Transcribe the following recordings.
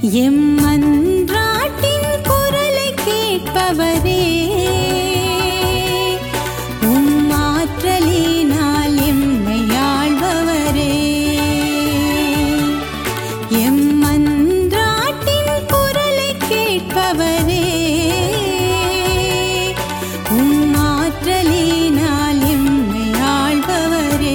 M மன்றாட்டின் குரலை கேட்பவரே உம் ஆற்றலினால் எம்மை ஆள்பவரே M மன்றாட்டின் குரலை கேட்பவரே உம் ஆற்றலினால் எம்மை ஆள்பவரே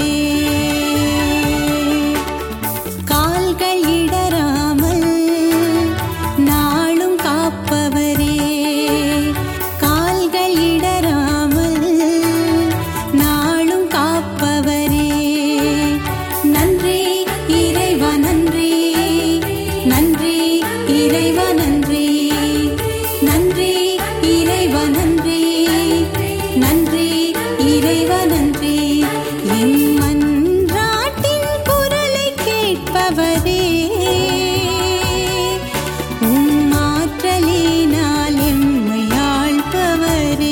கால்கள் இடராமல் நாளும் காப்பவரே கால்கள் இடராமல் நாளும் காப்பவரே நன்றி இறைவா நன்றி நன்றி இறைவா நன்றி நன்றி இறைவா நன்றி நன்றி இறைவா நன்றி என் மன்றாட்டின் குரலை கேட்பவரே உம் ஆற்றலினால் எம்மை ஆள்பவரே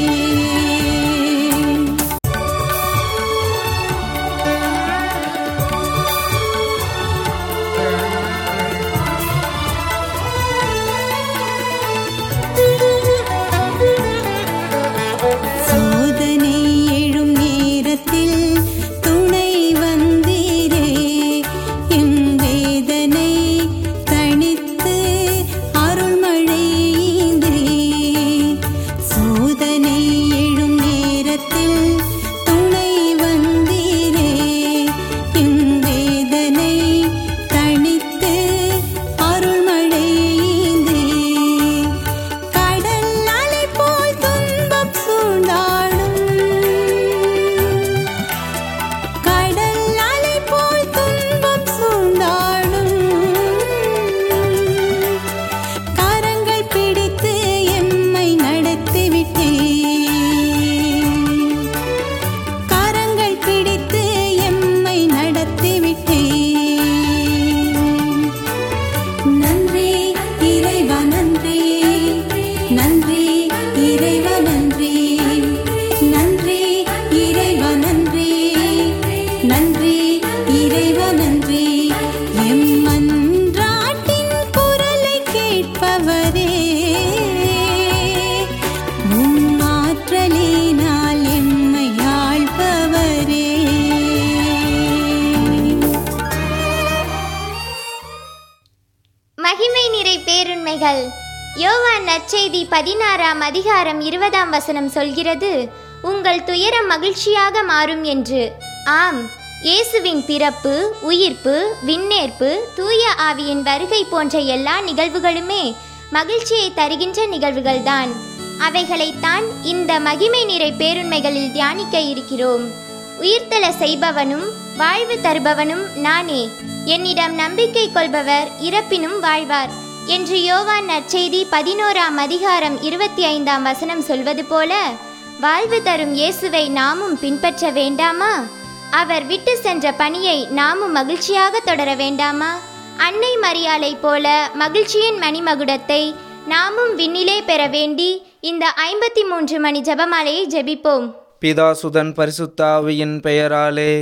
சோதனை எழும் நேரத்தில் துணை வந்தீரே எம் வேதனை தணித்து அருள்மழை ஈந்தே சோதனை எழும் நேரத்தில் துணை வந்தீரே எம் வேதனை தணித்து அருள்மழை ஈந்தே கடல் அலை போல் துன்பம் சூழ்ந்தாடும் கடல் அலை போல் துன்பம் சூழ்ந்தாடும் கரங்கள் பிடித்து எம்மை நடத்திவிட்டே கரங்கள் பிடித்து எம்மை நடத்திவிட்டே நன்றி இறைவா நன்றி நன்றி இறைவா நன்றி நன்றி இறைவா நன்றி நன்றி இறைவா நன்றி எம் மன்றாட்டின் குரலை கேட்பவரே உம் ஆற்றலினால் எம்மை ஆள்பவரே மகிமை நிறை பேருண்மைகள் யோவான் நற்செய்தி பதினாறாம் அதிகாரம் இருபதாம் வசனம் சொல்கிறது உங்கள் துயரம் மகிழ்ச்சியாக மாறும் என்று ஆம் இயேசுவின் பிறப்பு உயிர்ப்பு விண்ணேற்பு தூய ஆவியின் வருகை போன்ற எல்லா நிகழ்வுகளுமே மகிழ்ச்சியை தருகின்ற நிகழ்வுகள்தான் அவைகளைத்தான் இந்த மகிமை நிறை பேருண்மைகளில் தியானிக்க இருக்கிறோம் உயிர்த்தல செய்பவனும் வாழ்வு தருபவனும் நானே என்னிடம் நம்பிக்கை கொள்பவர் இறப்பினும் வாழ்வார் என்று யோவான் நற்செய்தி பதினோராம் அதிகாரம் இருபத்தி ஐந்தாம் வசனம் சொல்வது போல வாழ்வு தரும் இயேசுவை நாமும் பின்பற்ற வேண்டாமா அவர் விட்டு சென்ற பணியை நாமும் மகிழ்ச்சியாக தொடர வேண்டாமா அன்னை மரியாளை போல மகிழ்ச்சியின் மணிமகுடத்தை நாமும் விண்ணிலே பெற வேண்டி இந்த ஐம்பத்தி மூன்று மணி ஜெபமாலையை ஜெபிப்போம் பிதாசுதன் பரிசுத்தாவியின் பெயராலே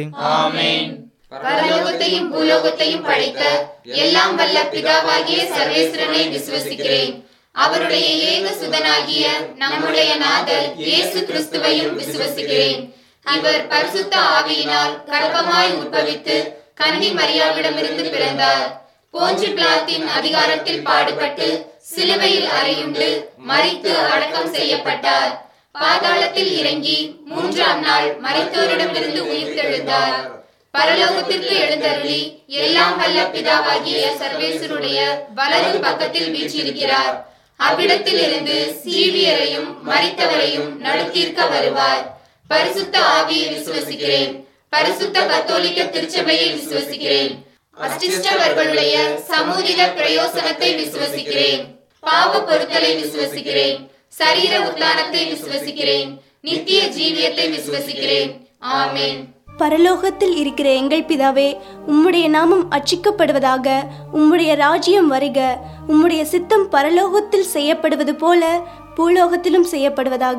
பரலோகத்தையும் பூலோகத்தையும் படைத்த எல்லாம் வல்ல பிதாவாகிய சர்வேஸ்வரனை விசுவசிக்கிறேன் அவருடைய ஏக சுதனாகிய நம்முடைய நாதர் இயேசு கிறிஸ்துவையும் விசுவசிக்கிறேன் இவர் பரிசுத்த ஆவியினால் கர்ப்பமாய் உட்பவித்து கன்னி மரியாவிடமிருந்து பிறந்தார் போஞ்சு பிளாத்தின் அதிகாரத்தில் பாடுபட்டு சிலுவையில் அறையுண்டு மறித்து அடக்கம் செய்யப்பட்டார் பாதாளத்தில் இறங்கி மூன்றாம் நாள் மரித்தோரிடமிருந்து உயிர்த்தெழுந்தார் பரலோகத்திற்கு எழுந்தருளி எல்லாம் வல்ல பிதாவாகிய சர்வேசருடைய வலது பக்கத்தில் வீற்றிருக்கிறார் அவ்விடத்தில் இருந்து சீவியரையும் மரித்தவரையும் நடுத்தீர்க்க வருவார் பரிசுத்த ஆவியை விசுவசிக்கிறேன் பரிசுத்த கத்தோலிக்க திருச்சபையை விசுவசிக்கிறேன் அஷ்டிஷ்டவர்களுடைய சமூதித பிரயோசனத்தை விசுவசிக்கிறேன் பாவ பொருத்தலை விசுவசிக்கிறேன் சரீர உத்தானத்தை விசுவசிக்கிறேன் நித்திய ஜீவியத்தை விசுவசிக்கிறேன் ஆமென் பரலோகத்தில் இருக்கிற எங்கள் பிதாவே உம்முடைய நாமம் அச்சிக்கப்படுவதாக உம்முடைய ராஜ்யம் வருக உம்முடைய சித்தம் பரலோகத்தில் செய்யப்படுவது போல பூலோகத்திலும் செய்யப்படுவதாக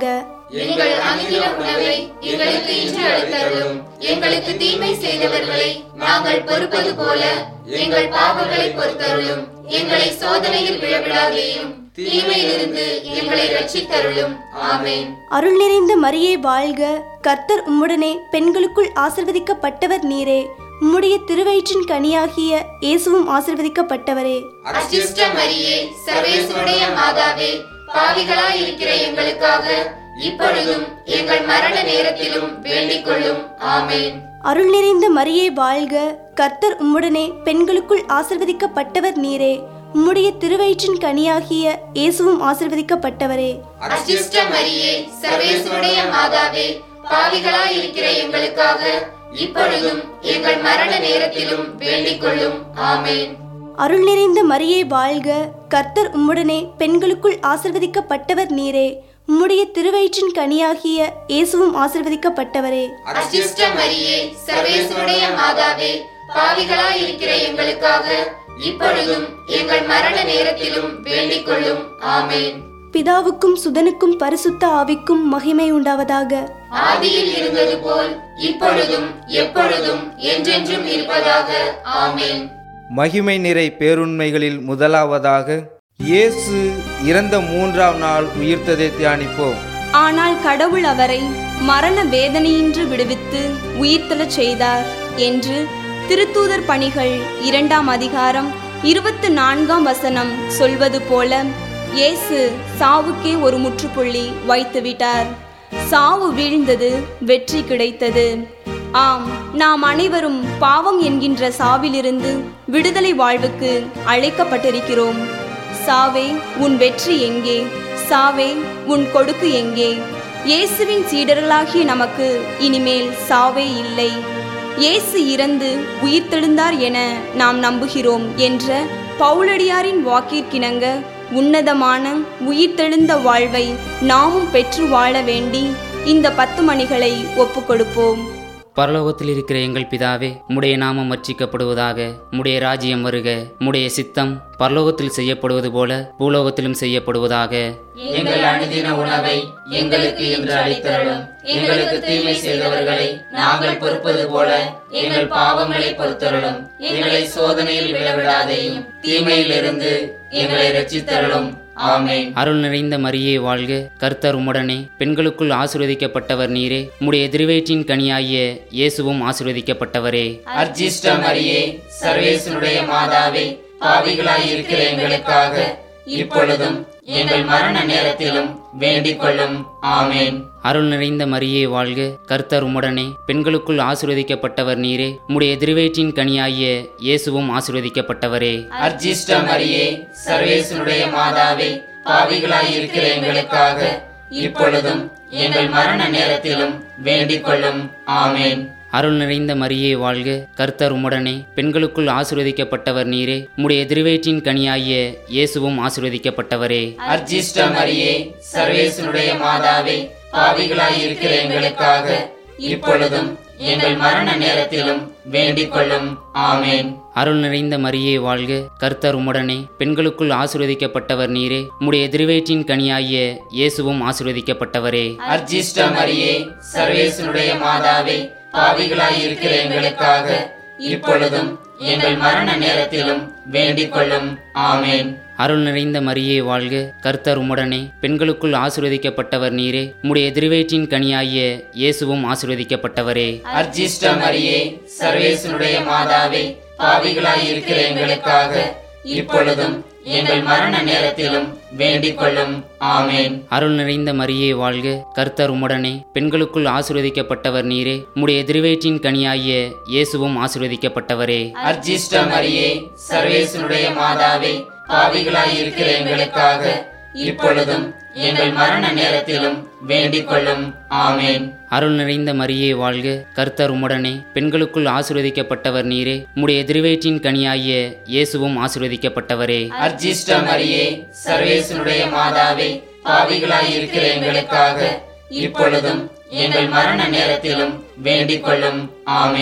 எங்கள் அனுதின உணவை எங்களுக்கு இன்று அளித்தருளும் எங்களுக்கு தீமை செய்தவர்களை நாங்கள் பொறுப்பது போல எங்கள் பாவங்களை பொறுத்தருளும் எங்களை சோதனையில் விழவிடாதேயும் தீமையிலிருந்து எங்களை ரட்சித்தருளும் ஆமென் அருள் நிறைந்த மரியே வாழ்க கர்த்தர் உம்முடனே பெண்களுக்குள் ஆசிர்வதிக்கப்பட்டவர் நீரே உம்முடைய திருவயிற்றின் கனியாகிய இயேசுவும் ஆசிர்வதிக்கப்பட்டவரே அச்சிஷ்ட மரியே சர்வேசுடைய மாதாவே பாவிகளாய் இருக்கிற எங்களுக்காக இப்பொழுதும் எங்கள் மரண நேரத்திலும் வேண்டிக் கொள்ளும் ஆமென் அருள் நிறைந்த மரியே வாழ்க கர்த்தர் உம்முடனே பெண்களுக்குள் ஆசிர்வதிக்கப்பட்டவர் நீரே உம்முடைய திருவயிற்றின் கனியாகிய இயேசுவும் ஆசிர்வதிக்கப்பட்டவரே அச்சிஷ்ட மரியே சர்வேசுடைய மாதாவே பாவிகளாய் இருக்கிற எங்களுக்காக இப்பொழுதும் எங்கள் மரண நேரத்திலும் வேண்டிக் கொள்ளும் ஆமென் அருள் நிறைந்த மரியே வாழ்க கர்த்தர் உம்முடனே பெண்களுக்குள் ஆசிர்வதிக்கப்பட்டவர் நீரே உம்முடைய திருவயிற்றின் கனியாகிய இயேசுவும் ஆசிர்வதிக்கப்பட்டவரே அச்சிஷ்ட மரியே சர்வேசுடைய மாதாவே பாவிகளாய் இருக்கிற எங்களுக்காக இப்பொழுதும் எங்கள் மரண நேரத்திலும் வேண்டிக் கொள்ளும் ஆமென் பிதாவுக்கும் சுதனுக்கும் பரிசுத்த ஆவிக்கும் மகிமை உண்டாவதாக ஆதியில் இருந்தது போல் இப்பொழுதும் எப்பொழுதும் என்றென்றும் இருப்பதாக ஆமென் மகிமை நிறை பேருண்மைகளில் முதலாவதாக இயேசு இறந்த மூன்றாம் நாள் உயிர்த்ததை தியானிப்போம் ஆனால் கடவுள் அவரை மரண வேதனையின்றி விடுவித்து உயிர்த்தெழச் செய்தார் என்று திருத்தூதர் பணிகள் இரண்டாம் அதிகாரம் இருபத்து நான்காம் வசனம் சொல்வது போல இயேசு சாவுக்கே ஒரு முற்றுப்புள்ளி வைத்துவிட்டார் சாவு வீழ்ந்தது வெற்றி கிடைத்தது ஆம் நாம் அனைவரும் பாவம் என்கின்ற சாவிலிருந்து விடுதலை வாழ்வுக்கு அழைக்கப்பட்டிருக்கிறோம் சாவே உன் வெற்றி எங்கே சாவே உன் கொடுக்கு எங்கே இயேசுவின் சீடர்களாகிய நமக்கு இனிமேல் சாவே இல்லை இயேசு இறந்து உயிர்த்தெழுந்தார் என நாம் நம்புகிறோம் என்ற பவுலடியாரின் வாக்கிற்கிணங்க உன்னதமான உயிர்த்தெழுந்த வாழ்வை நாமும் பெற்று வாழ வேண்டி இந்த பத்து மணிகளை ஒப்புக்கொடுப்போம் பரலோகத்தில் இருக்கிற எங்கள் பிதாவே உம்முடைய நாமம் அர்ச்சிக்கப்படுவதாக உம்முடைய ராஜ்யம் வருக உம்முடைய சித்தம் பரலோகத்தில் செய்யப்படுவது போல பூலோகத்திலும் செய்யப்படுவதாக எங்கள் அனுதின உணவை எங்களுக்கு இன்று அளித்தருளும் எங்களுக்கு தீமை செய்தவர்களை நாங்கள் பொறுப்பது போல எங்கள் பாவங்களை பொறுத்தருளும் எங்களை சோதனையில் விழவிடாதேயும் தீமையிலிருந்து எங்களை ரட்சித்தருளும் ஆமென் அருள் நிறைந்த மரியே வாழ்க கர்த்தர் உம்முடனே பெண்களுக்குள் ஆசீர்வதிக்கப்பட்டவர் நீரே உம்முடைய திருவயிற்றின் கனியாகிய இயேசுவும் ஆசீர்வதிக்கப்பட்டவரே அர்ஜிஷ்ட மரியே சர்வேசனுடைய மாதாவே பாவிகளாய் இருக்கிற எங்களுக்காக இப்பொழுதும் எங்கள் மரண நேரத்திலும் வேண்டிக் கொள்ளும் ஆமென் அருள் நிறைந்த மரியே வாழ்க கர்த்தர் உம்முடனே பெண்களுக்குள் ஆசீர்வதிக்கப்பட்டவர் நீரே உம்முடைய திருவயிற்றின் கனியாகிய இயேசுவும் ஆசீர்வதிக்கப்பட்டவரே அர்ஜிஷ்ட மரியே சர்வேசனுடைய மாதாவே பாவிகளாய் இருக்கிற எங்களுக்காக இப்பொழுதும் எங்கள் மரண நேரத்திலும் வேண்டிக் கொள்ளும் ஆமென் அருள் நிறைந்த மரியே வாழ்க கர்த்தர் உம்முடனே பெண்களுக்குள் ஆசீர்வதிக்கப்பட்டவர் நீரே உம்முடைய திருவயிற்றின் கனியாகிய இயேசுவும் ஆசீர்வதிக்கப்பட்டவரே அர்ஜிஷ்ட மரியே சர்வேசனுடைய மாதாவே பாவிகளாய் இருக்கிற எங்களுக்காக இப்பொழுதும் எங்கள் மரண நேரத்திலும் வேண்டிக் கொள்ளும் ஆமென் அருள் நிறைந்த மரியே வாழ்க கர்த்தர் உம்முடனே பெண்களுக்குள் ஆசீர்வதிக்கப்பட்டவர் நீரே உம்முடைய திருவயிற்றின் கனியாகிய இயேசுவும் ஆசீர்வதிக்கப்பட்டவரே அர்ஜிஷ்ட மரியே சர்வேசனுடைய மாதாவே பாவிகளாய் இருக்கிற எங்களுக்காக இப்பொழுதும் எங்கள் மரண நேரத்திலும் வேண்டிக் கொள்ளும் ஆமென் அருள் நிறைந்த மரியே வாழ்க கர்த்தர் உம்முடனே பெண்களுக்குள் ஆசீர்வதிக்கப்பட்டவர் நீரே உம்முடைய திருவயிற்றின் கனியாகிய இயேசுவும் ஆசீர்வதிக்கப்பட்டவரே அர்ஜிஷ்ட மரியே சர்வேசனுடைய மாதாவே பாவிகளாய் இருக்கிற எங்களுக்காக இப்பொழுதும் எங்கள் மரண நேரத்திலும் வேண்டிக் கொள்ளும் ஆமென் அருள் நிறைந்த மரியே வாழ்க கர்த்தர் உம்முடனே பெண்களுக்குள் ஆசீர்வதிக்கப்பட்டவர் நீரே உம்முடைய திருவயிற்றின் கனியாகிய இயேசுவும் ஆசீர்வதிக்கப்பட்டவரே அர்ஜிஷ்ட மரியே சர்வேசனுடைய மாதாவே பாவிகளாய் இருக்கிற எங்களுக்காக இப்பொழுதும் எங்கள் மரண நேரத்திலும் வேண்டிக் கொள்ளும் ஆமென் அருள் நிறைந்த மரியே வாழ்க கர்த்தர் உம்முடனே பெண்களுக்குள் ஆசீர்வதிக்கப்பட்டவர் நீரே உம்முடைய திருவயிற்றின் கனியாகிய இயேசுவும் ஆசீர்வதிக்கப்பட்டவரே அர்ஜிஷ்ட மரியே சர்வேசனுடைய மாதாவே பாவிகளாய் இருக்கிற எங்களுக்காக இப்பொழுதும் எங்கள் மரண நேரத்திலும் வேண்டிக் கொள்ளும் ஆமென்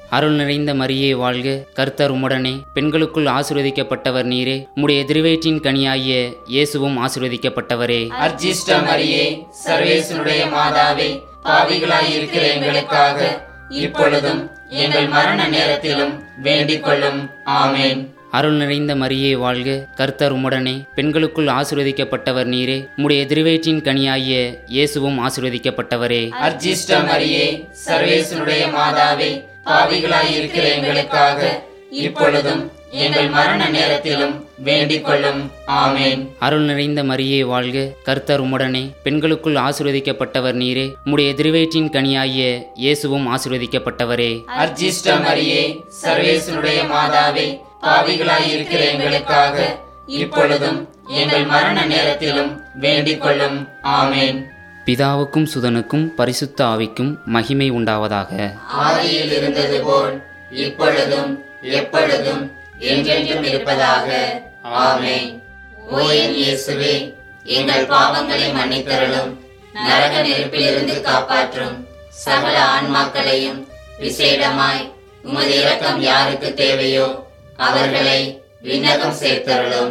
அருள் நிறைந்த மரியே வாழ்க கர்த்தர் உம்முடனே பெண்களுக்குள் ஆசீர்வதிக்கப்பட்டவர் நீரே உம்முடைய திருவயிற்றின் கனியாகிய இயேசுவும் ஆசீர்வதிக்கப்பட்டவரே அர்ச்சிஷ்ட மரியே சர்வேசனுடைய மாதாவே பாவிகளாய் இருக்கிற எங்களுக்காக இப்பொழுதும் எங்கள் மரண நேரத்திலும் வேண்டிக் கொள்ளும் ஆமேன் அருள் நிறைந்த மரியே வாழ்க கர்த்தர் உம்முடனே பெண்களுக்குள் ஆசீர்வதிக்கப்பட்டவர் நீரே உம்முடைய திருவயிற்றின் கனியாகிய இயேசுவும் ஆசீர்வதிக்கப்பட்டவரே அர்ச்சிஷ்ட மரியே சர்வேசனுடைய மாதாவே பாவிகளாய் இருக்கிற எங்களுக்காக இப்பொழுதும் எங்கள் மரண நேரத்திலும் வேண்டிக் கொள்ளும் ஆமேன் அருள் நிறைந்த மரியே வாழ்க கர்த்தர் உம்முடனே பெண்களுக்குள் ஆசீர்வதிக்கப்பட்டவர் நீரே உம்முடைய திருவயிற்றின் கனியாகிய இயேசுவும் ஆசீர்வதிக்கப்பட்டவரே அர்ச்சிஷ்ட மரியே சர்வேசனுடைய மாதாவே பாவிகளாய் இருக்கிற எங்களுக்காக இப்பொழுதும் எங்கள் மரண நேரத்திலும் வேண்டிக் கொள்ளும் ஆமேன் பிதாவுக்கும் சுதனுக்கும் பரிசுத்த ஆவிக்கும் மகிமை உண்டாவதாக ஆதியில் இருந்தது போல் இப்பொழுதும் எப்பொழுதும் என்றென்றும் இருப்பதாக ஆமென் ஓ என் இயேசுவே எங்கள் பாவங்களை மன்னித்தருளும் நரக நெருப்பிலிருந்து காப்பாற்றும் சகல ஆன்மாக்களையும் விசேடமாய் உமது இரக்கம் யாருக்கு தேவையோ அவர்களை விண்ணகம் சேர்த்தருளும்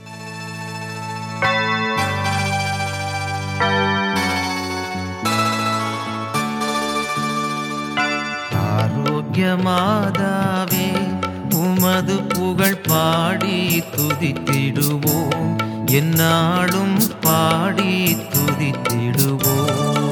ஆரோக்கியமாதாவே உமது புகழ் பாடி துதித்திடுவோம் என்னாலும் பாடி துதித்திடுவோம்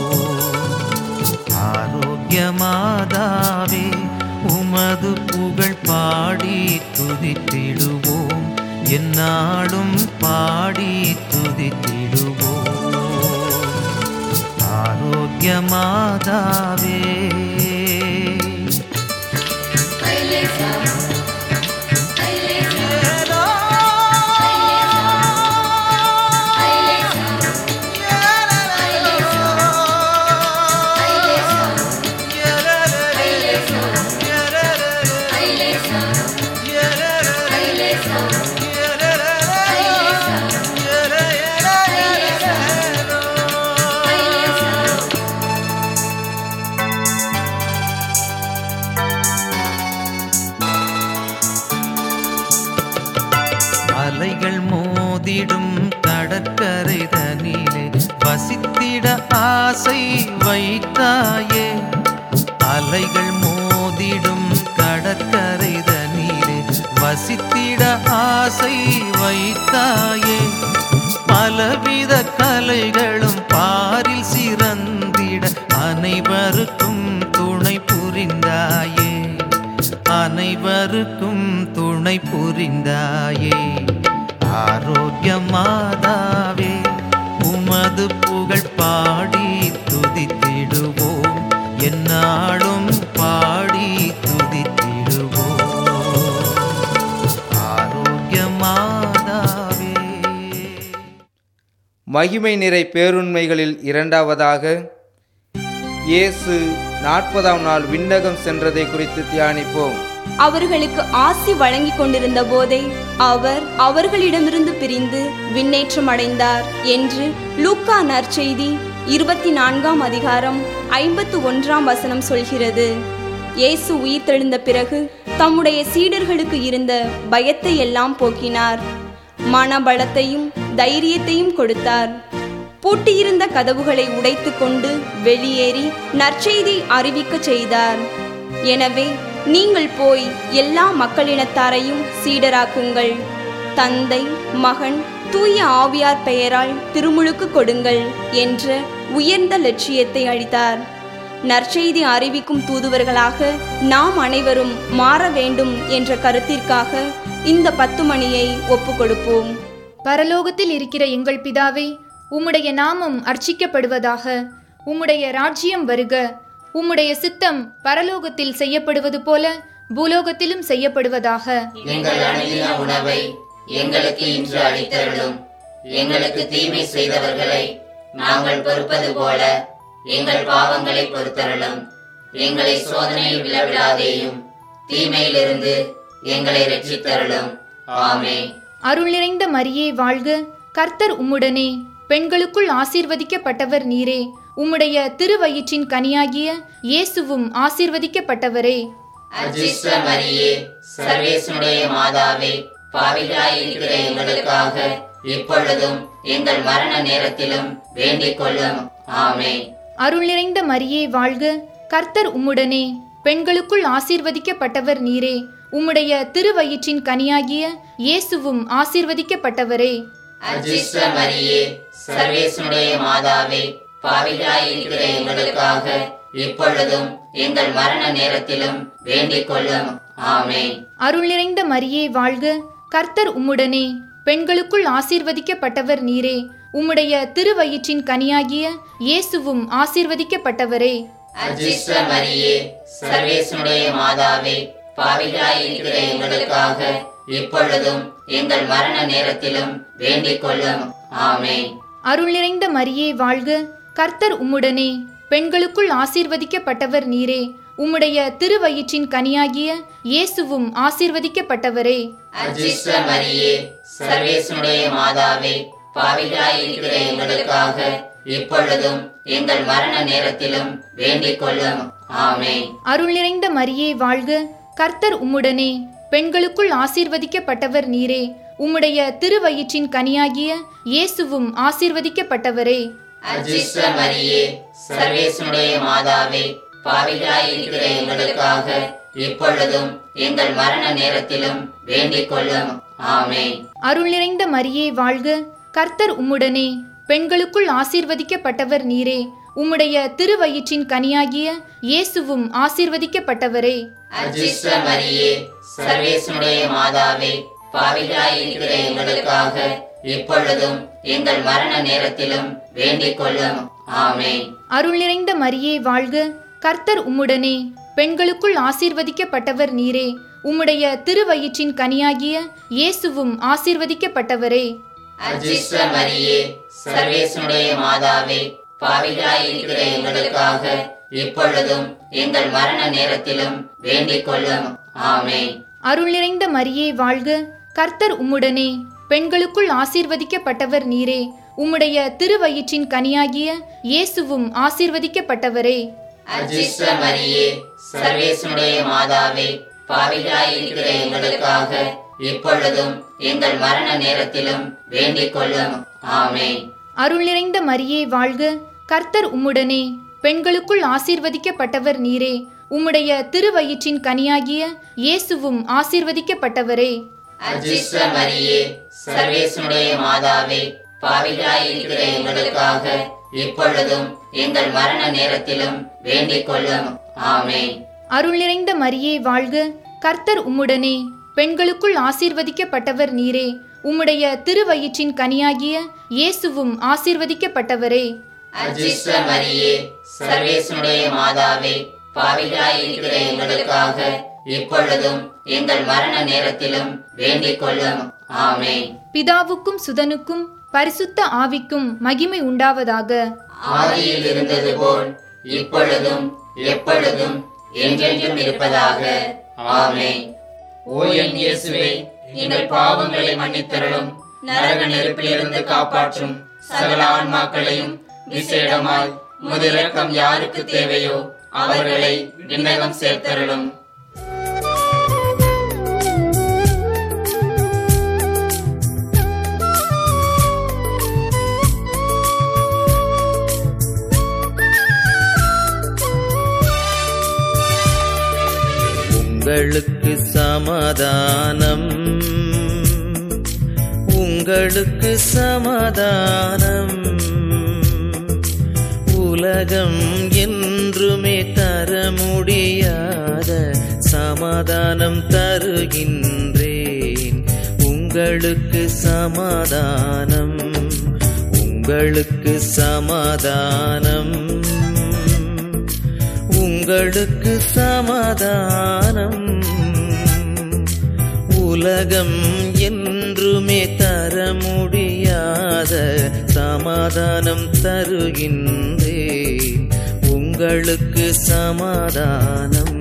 ஆரோக்கியமாதாவே உமது புகழ் பாடி துதித்திடுவோம் என்னாலும் பாடி துதித்திடுவோம் ஆரோக்கியமாதாவே அலைகள் மோதிடும் கடற்கரை தனிலே வசித்திட ஆசை வைத்தாயே அலைகள் மோதிடும் கடற்கரை தனிலே வசித்திட ஆசை வைத்தாயே பலவித கலைகளும் பாரில் சிறந்திட அனைவருக்கும் துணை புரிந்தாயே அனைவருக்கும் துணை புரிந்தாயே ஆரோக்கியமாதாவே உமது புகழ் பாடி துதித்திடுவோம் என்னாலும் பாடி துதித்திடுவோம் ஆரோக்கியமாதாவே மகிமை நிறை பேருண்மைகளில் இரண்டாவதாக இயேசு நாற்பதாம் நாள் விண்ணகம் சென்றதை குறித்து தியானிப்போம் அவர்களுக்கு ஆசி வழங்கிக் கொண்டிருந்த போதே அவர் அவர்களிடமிருந்து பிரிந்து விண்ணேற்றம் அடைந்தார் என்று லூக்கா நற்செய்தி இருபத்தி நான்காம் அதிகாரம் ஐம்பத்து ஒன்றாம் வசனம் சொல்கிறது இயேசு உயிர்த்தெழுந்த பிறகு தம்முடைய சீடர்களுக்கு இருந்த பயத்தை எல்லாம் போக்கினார் மனபலத்தையும் தைரியத்தையும் கொடுத்தார் பூட்டியிருந்த கதவுகளை உடைத்துக் கொண்டு வெளியேறி நற்செய்தி அறிவிக்கச் செய்தார் எனவே நீங்கள் போய் எல்லா மக்களினத்தாரையும் சீடராக்குங்கள் தந்தை மகன் தூய ஆவியார் பெயரால் திருமுழுக்கு கொடுங்கள் என்ற உயர்ந்த லட்சியத்தை அளித்தார் நற்செய்தி அறிவிக்கும் தூதுவர்களாக நாம் அனைவரும் மாற வேண்டும் என்ற கருத்திற்காக இந்த பத்து மணியை ஒப்புக் கொடுப்போம் பரலோகத்தில் இருக்கிற எங்கள் பிதாவே உம்முடைய நாமம் அர்ச்சிக்கப்படுவதாக உம்முடைய ராஜ்யம் வருக உம்முடைய சித்தம் பரலோகத்தில் செய்யப்படுவது போல பூலோகத்திலும் செய்யப்படுவதாக எங்கள் அணுகின உணவை எங்களுக்கு இன்று அளித்தருளும் எங்களுக்கு தீமை செய்தவர்களை நாங்கள் பொறுப்பது போல எங்கள் பாவங்களை பொறுத்தருளும் எங்களை சோதனையில் விழவிடாதேயும் தீமையிலிருந்து எங்களை ரட்சித்தருளும் ஆமென் அருள் நிறைந்த மரியே வாழ்க கர்த்தர் உம்முடனே பெண்களுக்குள் ஆசீர்வதிக்கப்பட்டவர் நீரே உம்முடைய திருவயிற்றின் கனியாகிய இயேசுவும் ஆசீர்வதிக்கப்பட்டவரே அஜிஷ்ட மரியே சர்வேசனுடைய மாதாவே பாவிகளாய் இருக்கிற எங்களுக்காக இப்பொழுதும் எங்கள் மரண நேரத்திலும் வேண்டிக் கொள்ளும் ஆமென் அருள் நிறைந்த மரியே வாழ்க கர்த்தர் உம்முடனே பெண்களுக்குள் ஆசீர்வதிக்கப்பட்டவர் நீரே உம்முடைய திருவயிற்றின் கனியாகிய இயேசுவும் ஆசீர்வதிக்கப்பட்டவரே அஜிஷ்ட மரியே சர்வேசனுடைய மாதாவே பாவிகளாய் இருக்கிற எங்களுக்காக இப்பொழுதும் எங்கள் மரண நேரத்திலும் வேண்டிக் கொள்ளும் ஆமென் அருள் நிறைந்த மரியே வாழ்க கர்த்தர் உம்முடனே பெண்களுக்குள் ஆசீர்வதிக்கப்பட்டவர் நீரே உம்முடைய திருவயிற்றின் கனியாகிய இயேசுவும் ஆசீர்வதிக்கப்பட்டவரே அஜிஷ்ட மரியே சர்வேசனுடைய மாதாவே பாவிகளாய் இருக்கிற எங்களுக்காக இப்பொழுதும் எங்கள் மரண நேரத்திலும் வேண்டிக் கொள்ளும் ஆமென் அருள் நிறைந்த மரியே வாழ்க கர்த்தர் உம்முடனே பெண்களுக்குள் ஆசீர்வதிக்கப்பட்டவர் நீரே உம்முடைய திருவயிற்றின் கனியாகிய இயேசுவும் ஆசீர்வதிக்கப்பட்டவரே அஜிஷ்ட மரியே சர்வேசனுடைய மாதாவே பாவிகளாய் இருக்கிற எங்களுக்காக இப்பொழுதும் எங்கள் மரண நேரத்திலும் வேண்டிக் கொள்ளும் ஆமென் அருள் நிறைந்த மரியே வாழ்க கர்த்தர் உம்முடனே பெண்களுக்குள் ஆசீர்வதிக்கப்பட்டவர் நீரே உம்முடைய திருவயிற்றின் கனியாகிய இயேசுவும் ஆசீர்வதிக்கப்பட்டவரே அஜிஷ்ட மரியே சர்வேசனுடைய மாதாவே பாவிகளாய் இருக்கிற எங்களுக்காக இப்பொழுதும் எங்கள் மரண நேரத்திலும் வேண்டிக் கொள்ளும் ஆமென் அருள் நிறைந்த மரியே வாழ்க கர்த்தர் உம்முடனே பெண்களுக்குள் ஆசீர்வதிக்கப்பட்டவர் நீரே உம்முடைய திருவயிற்றின் கனியாகிய இயேசுவும் ஆசீர்வதிக்கப்பட்டவரே அஜிஷ்ட மரியே சர்வேசனுடைய மாதாவே பாவிகளாய் இருக்கிற எங்களுக்காக இப்பொழுதும் எங்கள் மரண நேரத்திலும் வேண்டிக் கொள்ளும் ஆமென் அருள் நிறைந்த மரியே வாழ்க கர்த்தர் உம்முடனே பெண்களுக்குள் ஆசீர்வதிக்கப்பட்டவர் நீரே உம்முடைய திருவயிற்றின் கனியாகிய இயேசுவும் ஆசீர்வதிக்கப்பட்டவரே அஜிஷ்ட மரியே சர்வேசனுடைய மாதாவே பாவிகளாய் இருக்கிற எங்களுக்காக இப்பொழுதும் எங்கள் மரண நேரத்திலும் வேண்டிக் கொள்ளும் ஆமென் அருள் நிறைந்த மரியே வாழ்க கர்த்தர் உம்முடனே பெண்களுக்குள் ஆசீர்வதிக்கப்பட்டவர் நீரே உம்முடைய திருவயிற்றின் கனியாகிய இயேசுவும் ஆசீர்வதிக்கப்பட்டவரே அஜிஷ்ட மரியே சர்வேசனுடைய மாதாவே பாவிகளாய் இருக்கிற எங்களுக்காக இப்பொழுதும் எங்கள் மரண நேரத்திலும் வேண்டிக் கொள்ளும் ஆமென் அருள் நிறைந்த மரியே வாழ்க கர்த்தர் உம்முடனே பெண்களுக்குள் ஆசீர்வதிக்கப்பட்டவர் நீரே உம்முடைய திருவயிற்றின் கனியாகிய இயேசுவும் ஆசீர்வதிக்கப்பட்டவரே அஜிஷ்ட மரியே சர்வேசனுடைய மாதாவே பாவிகளாய் இருக்கிற எங்களுக்காக இப்பொழுதும் எங்கள் மரண நேரத்திலும் வேண்டிக் கொள்ளும் ஆமென் அருள் நிறைந்த மரியே வாழ்க கர்த்தர் உம்முடனே பெண்களுக்குள் ஆசீர்வதிக்கப்பட்டவர் நீரே உம்முடைய திருவயிற்றின் கனியாகிய இயேசுவும் ஆசீர்வதிக்கப்பட்டவரே அஜிஷ்ட மரியே சர்வேசனுடைய மாதாவே பாவிகளாய் இருக்கிற எங்களுக்காக இப்பொழுதும் எங்கள் மரண நேரத்திலும் வேண்டிக் கொள்ளும் ஆமென் பிதாவுக்கும் சுதனுக்கும் பரிசுத்த ஆவிக்கும் மகிமை உண்டாவதாக ஆதியில் இருந்தது போல் இப்பொழுதும் எப்பொழுதும் என்றென்றும் இருப்பதாக ஆமென் ஓ என் இயேசுவே எங்கள் பாவங்களை மன்னித்தருளும் நரக நெருப்பிலிருந்து காப்பாற்றும் சகல ஆன்மாக்களையும் விசேடமாய் முதிரக்கம் யாருக்கு தேவையோ அவர்களை விண்ணகம் சேர்த்தருளும் உங்களுக்கு சமாதானம் உங்களுக்கு சமாதானம் உலகம் என்றுமே தர முடியாத சமாதானம் தருகின்றேன் உங்களுக்கு சமாதானம் உங்களுக்கு சமாதானம் உங்களுக்கு சமாதானம் உலகம் என்றுமே தர முடியாத சமாதானம் தருகின்றேன் உங்களுக்கு சமாதானம்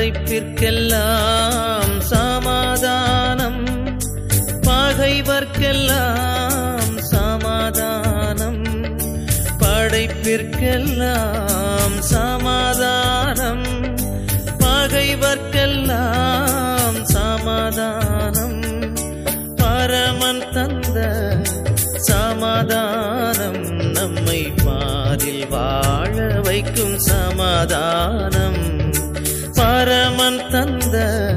படைப்பிற்கெல்லாம் சமாதானம் பகைவர்க்கெல்லாம் சமாதானம் படைப்பிற்கெல்லாம் சமாதானம் பகைவர்க்கெல்லாம் சமாதானம் பரமன் தந்த சமாதானம் நம்மை பாரில் வாழ வைக்கும் சமாதானம் பரமன் தந்த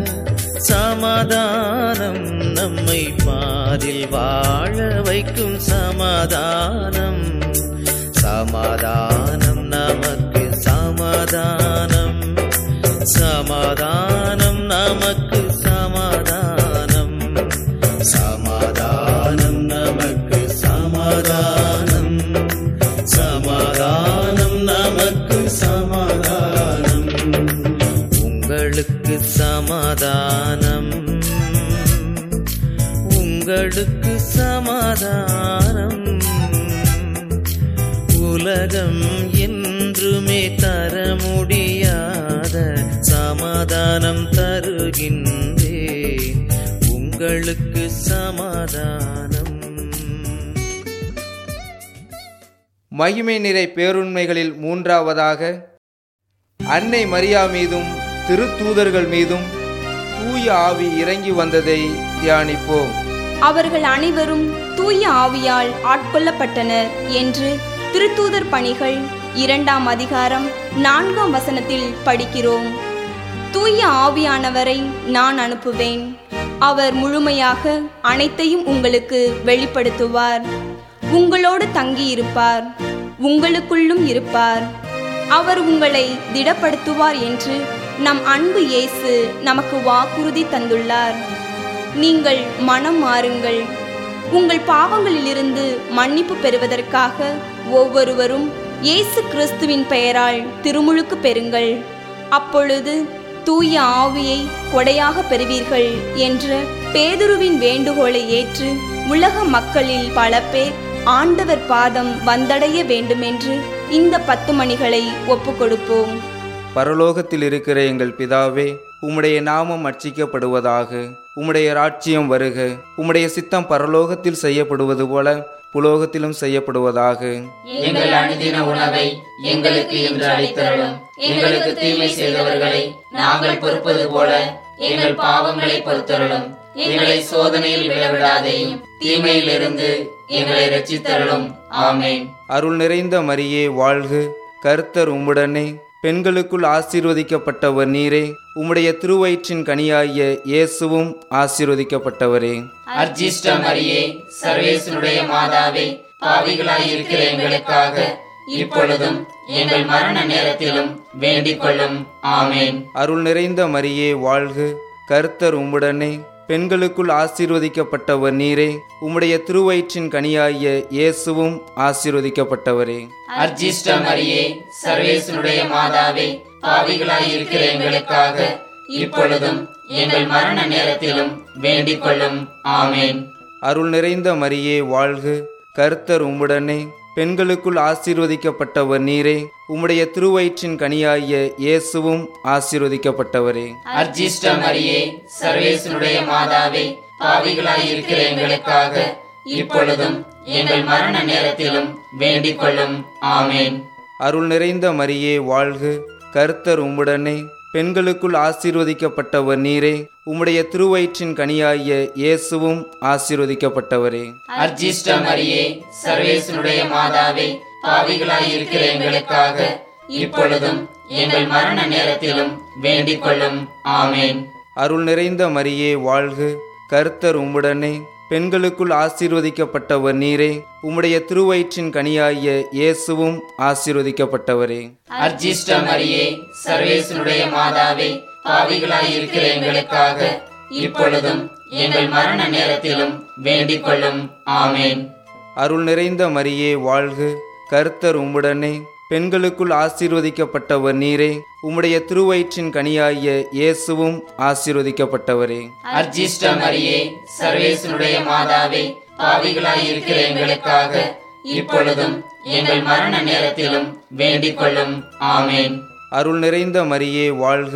சமாதானம் நம்மை பாரில் வாழ வைக்கும் சமாதானம் சமாதானம் நமக்கு சமாதானம் சமாதானம் நமக்கு சமாதானம் சமாதானம் நமக்கு சமாதானம் சமாதானம் நமக்கு சமாதானம் உங்களுக்கு சமாதானம் உங்களுக்கு சமாதானம் உலகம் என்றுமே தர முடியாத சமாதானம் தருகின்றேன் உங்களுக்கு சமாதானம் மகிமை நிறை பேருண்மைகளில் மூன்றாவதாக அன்னை மரியா மீதும் திருத்தூதர்கள் மீதும் தூய ஆவி இறங்கி வந்ததை தியானிப்போம் அவர்கள் அனைவரும் தூய ஆவியால் ஆட்கொள்ளப்பட்டனர் என்று திருத்தூதர் பணிகள் இரண்டாம் அதிகாரம் நான்காம் வசனத்தில் படிக்கிறோம் தூய ஆவியானவரை நான் அனுப்புவேன் அவர் முழுமையாக அனைத்தையும் உங்களுக்கு வெளிப்படுத்துவார் உங்களோடு தங்கியிருப்பார் உங்களுக்குள்ளும் இருப்பார் அவர் உங்களை திடப்படுத்துவார் என்று நம் அன்பு இயேசு நமக்கு வாக்குறுதி தந்துள்ளார் நீங்கள் மனம் மாறுங்கள் உங்கள் பாவங்களிலிருந்து மன்னிப்பு பெறுவதற்காக ஒவ்வொருவரும் இயேசு கிறிஸ்துவின் பெயரால் திருமுழுக்கு பெறுங்கள் அப்பொழுது தூய ஆவியை கொடையாக பெறுவீர்கள் என்ற பேதுருவின் வேண்டுகோளை ஏற்று உலக மக்களில் பல பேர் ஆண்டவர் பாதம் வந்தடைய வேண்டுமென்று இந்த பத்து மணிகளை ஒப்புக்கொடுப்போம் பரலோகத்தில் இருக்கிற எங்கள் பிதாவே உம்முடைய நாமம் அர்ச்சிக்கப்படுவதாக உம்முடைய ராட்சியம் வருக உம்முடைய சித்தம் பரலோகத்தில் செய்யப்படுவது போல புலோகத்திலும் செய்யப்படுவதாக எங்கள் அனுதின உணவை எங்களுக்கு இன்று அளித்தருளும் எங்களுக்கு தீமை செய்தவர்களை நாங்கள் பொறுப்பது போல எங்கள் பாவங்களை பொறுத்தருளும் எங்களை சோதனையில் விழவிடாதையும் தீமையிலிருந்து எங்களை ரட்சித்தருளும் ஆமென் அருள் நிறைந்த மரியே வாழ்க கர்த்தர் உம்முடனே பெண்களுக்குள் ஆசீர்வதிக்கப்பட்டவர் நீரே உம்முடைய திருவயிற்றின் கனியாகிய இயேசுவும் ஆசீர்வதிக்கப்பட்டவரே அர்ஜிஷ்ட மரியே சர்வேசனுடைய மாதாவே பாவிகளாய் இருக்கிற எங்களுக்காக இப்பொழுதும் எங்கள் மரண நேரத்திலும் வேண்டிக் கொள்ளும் ஆமென் அருள் நிறைந்த மரியே வாழ்க கர்த்தர் உம்முடனே பெண்களுக்குள் ஆசீர்வதிக்கப்பட்டவர் நீரே உம்முடைய திருவயிற்றின் கனியாகிய இயேசுவும் ஆசீர்வதிக்கப்பட்டவரே அர்ஜிஷ்ட மரியே சர்வேசனுடைய மாதாவே பாவிகளாய் இருக்கிற எங்களுக்காக இப்பொழுதும் எங்கள் மரண நேரத்திலும் வேண்டிக் கொள்ளும் ஆமென் அருள் நிறைந்த மரியே வாழ்க கர்த்தர் உம்முடனே பெண்களுக்குள் ஆசீர்வதிக்கப்பட்டவர் நீரே உம்முடைய திருவயிற்றின் கனியாகிய இயேசுவும் ஆசீர்வதிக்கப்பட்டவரே அர்ஜிஷ்ட மரியே சர்வேசனுடைய மாதாவே பாவிகளாய் இருக்கிற எங்களுக்காக இப்பொழுதும் எங்கள் மரண நேரத்திலும் வேண்டிக் கொள்ளும் ஆமென் அருள் நிறைந்த மரியே வாழ்க கர்த்தர் உம்முடனே பெண்களுக்குள் ஆசீர்வதிக்கப்பட்டவர் நீரே உம்முடைய திருவயிற்றின் கனியாகிய இயேசுவும் ஆசீர்வதிக்கப்பட்டவரே அர்ஜிஷ்ட மரியே சர்வேசனுடைய மாதாவே பாவிகளாய் இருக்கிற எங்களுக்காக இப்பொழுதும் எங்கள் மரண நேரத்திலும் வேண்டிக் கொள்ளும் ஆமென் அருள் நிறைந்த மரியே வாழ்க கர்த்தர் உம்முடனே பெண்களுக்குள் ஆசீர்வதிக்கப்பட்டவர் நீரே உம்முடைய திருவயிற்றின் கனியாகிய இயேசுவும் ஆசீர்வதிக்கப்பட்டவரே அர்ஜிஷ்ட மரியே சர்வேசனுடைய மாதாவே பாவிகளாய் இருக்கிற எங்களுக்காக இப்பொழுதும் எங்கள் மரண நேரத்திலும் வேண்டிக் கொள்ளும் ஆமென் அருள் நிறைந்த மரியே வாழ்க கர்த்தர் உம்முடனே பெண்களுக்குள் ஆசீர்வதிக்கப்பட்டவர் நீரே உம்முடைய திருவயிற்றின் கனியாகிய இயேசுவும் ஆசீர்வதிக்கப்பட்டவரே அர்ஜிஷ்ட மரியே சர்வேசனுடைய மாதாவே பாவிகளாய் இருக்கிற எங்களுக்காக இப்பொழுதும் எங்கள் மரண நேரத்திலும் வேண்டிக் கொள்ளும் ஆமென் அருள் நிறைந்த மரியே வாழ்க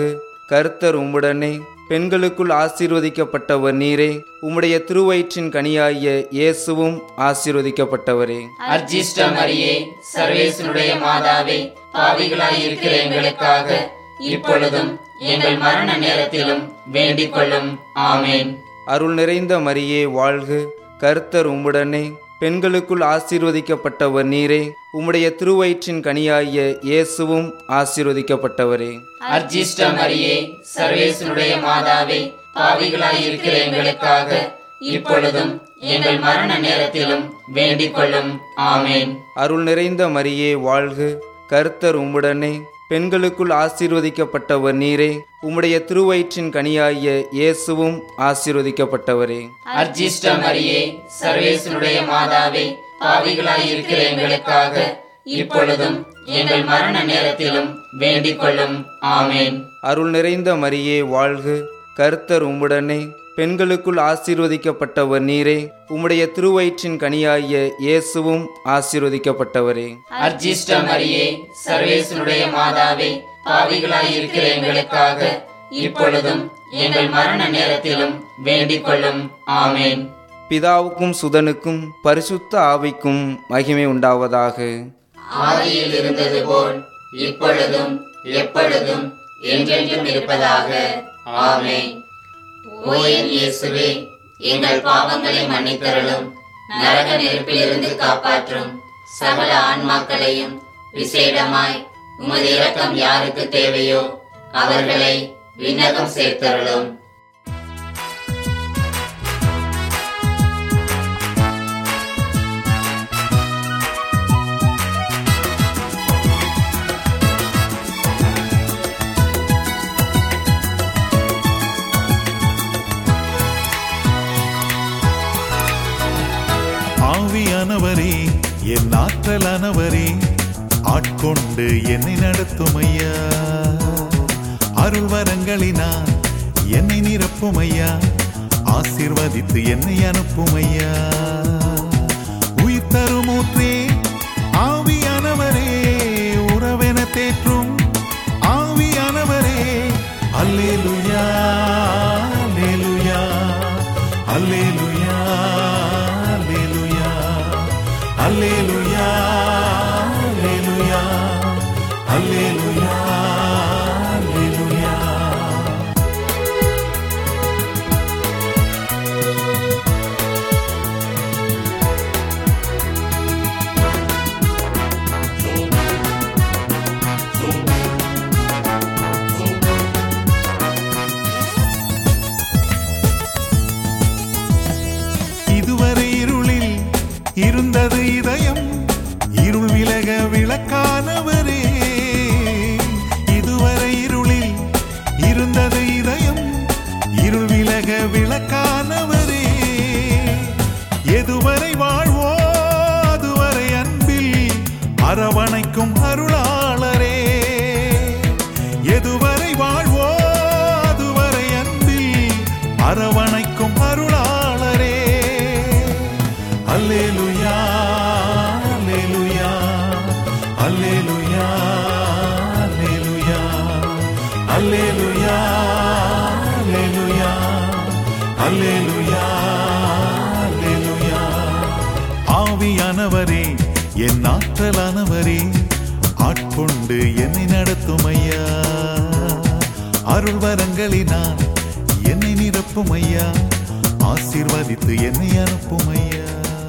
கர்த்தர் உம்முடனே பெண்களுக்குள் ஆசீர்வதிக்கப்பட்டவர் நீரே உம்முடைய திருவயிற்றின் கனியாகிய இயேசுவும் ஆசீர்வதிக்கப்பட்டவரே அர்ஜிஷ்ட மரியே சர்வேசனுடைய மாதாவே பாவிகளாய் இருக்கிற எங்களுக்காக இப்பொழுதும் எங்கள் மரண நேரத்திலும் வேண்டிக் கொள்ளும் ஆமேன் அருள் நிறைந்த மரியே வாழ்க கர்த்தர் உம்முடனே பெண்களுக்குள் ஆசீர்வதிக்கப்பட்டவர் நீரே உம்முடைய திருவயிற்றின் கனியாகிய இயேசுவும் ஆசீர்வதிக்கப்பட்டவரே அர்ஜிஷ்ட மரியே சர்வேசனுடைய மாதாவே பாவிகளாய் இருக்கிற எங்களுக்காக இப்பொழுதும் எங்கள் மரண நேரத்திலும் வேண்டிக் கொள்ளும் ஆமேன் அருள் நிறைந்த மரியே வாழ்க கர்த்தர் உம்முடனே பெண்களுக்குள் ஆசீர்வதிக்கப்பட்டவர் நீரே உம்முடைய திருவயிற்றின் கனியாகிய இயேசுவும் ஆசீர்வதிக்கப்பட்டவரே அர்ஜிஷ்ட மரியே சர்வேசனுடைய மாதாவே பாவிகளாய் இருக்கிற எங்களுக்காக இப்பொழுதும் எங்கள் மரண நேரத்திலும் வேண்டிக் கொள்ளும் ஆமேன் அருள் நிறைந்த மரியே வாழ்க கர்த்தர் உம்முடனே பெண்களுக்குள் ஆசீர்வதிக்கப்பட்டவர் நீரே உம்முடைய திருவயிற்றின் கனியாகிய இயேசுவும் ஆசீர்வதிக்கப்பட்டவரே அர்ஜிஷ்ட மரியே சர்வேசனுடைய மாதாவே பாவிகளாய் இருக்கிற எங்களுக்காக இப்பொழுதும் எங்கள் மரண நேரத்திலும் வேண்டிக் கொள்ளும் ஆமேன் பிதாவுக்கும் சுதனுக்கும் பரிசுத்த ஆவிக்கும் மகிமை உண்டாவதாக ஆதியில் இருந்தது போல் இப்பொழுதும் எப்பொழுதும் என்றென்றும் இருப்பதாக ஆமென் ஓ என் இயேசுவே எங்கள் பாவங்களை மன்னித்தருளும் நரக நெருப்பிலிருந்து காப்பாற்றும் சகல ஆன்மாக்களையும் விசேடமாய் உமது இரக்கம் யாருக்கு தேவையோ அவர்களை விண்ணகம் சேர்த்தருளும் ஆவியானவரே என் ஆற்றலானவரே ஆட்கொண்டு என்னை நடத்தும் ஐயா அருள் வரங்களினால் என்னை நிரப்பும் ஐயா ஆசீர்வதித்து என்னை அனுப்பும் ஐயா உயிர் தரும் ஊற்றே ஆவியானவரே உறவென தேற்றும் ஆவியானவரே அல்லேலுயா அல்லேலுயா அல்லேலுயா அல்லேலுயா அல்லேலுயா அல்லேலுயா அல்லேலுயா அல்லேலுயா இதுவரை இருளில் இருந்தது இதயம் இருள் விலக விளக்கானவரே இதுவரை இருளில் இருந்தது இதயம் இருள் விலக விளக்கானவரே எதுவரை வாழ்வோ அதுவரை அன்பில் அரவணைக்கும் அருளாளரே எதுவரை வாழ்வோ அதுவரை அன்பில் அரவணைக்கும் அருளாளரே அல்லேலுயா அல்லேலுயா அல்லேலுயா அல்லேலுயா அல்லேலுயா அல்லேலுயா அல்லேலுயா அல்லேலுயா ஆவியானவரே என் ஆற்றலானவரே ஆட்கொண்டு என்னை நடத்தும் ஐயா அருள் வரங்களினால் என்னை நிரப்பும் ஐயா ஆசீர்வதித்து என்னை அனுப்பும் ஐயா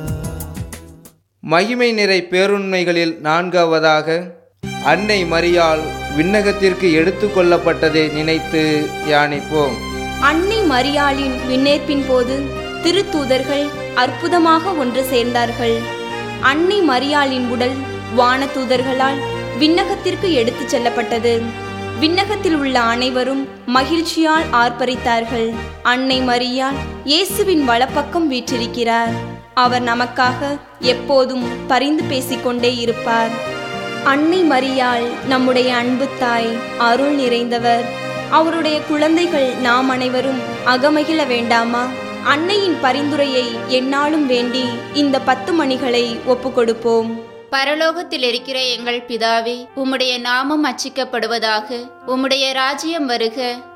மகிமை நிறை பேருண்மைகளில் நான்காவதாக அன்னை மரியாள் விண்ணகத்திற்கு எடுத்துக்கொள்ளப்பட்டதை நினைத்து தியானிப்போம் அன்னை மரியாளின் விண்ணேற்பின் போது திருத்தூதர்கள் அற்புதமாக ஒன்று சேர்ந்தார்கள் அன்னை மரியாளின் உடல் வானதூதர்களால் விண்ணகத்திற்கு எடுத்துச் செல்லப்பட்டது விண்ணகத்தில் உள்ள அனைவரும் மகிழ்ச்சியால் ஆர்ப்பரித்தார்கள் அன்னை மரியாள் இயேசுவின் வலப்பக்கம் வீற்றிருக்கிறார் அவர் நமக்காக எப்போதும் பரிந்து பேசிக்கொண்டே இருப்பார் அன்னை மரியாள் நம்முடைய அன்பு தாய் அருள் நிறைந்தவர் அவருடைய குழந்தைகள் நாம் அனைவரும் அகமகிழ வேண்டாமா அன்னையின் பரிந்துரையை எந்நாளும் வேண்டி இந்த பத்து மணிகளை ஒப்புக்கொடுப்போம் பரலோகத்தில் இருக்கிற எங்கள் பிதாவே உம்முடைய நாமம் அச்சிக்கப்படுவதாக உம்முடைய ராஜ்யம் வருக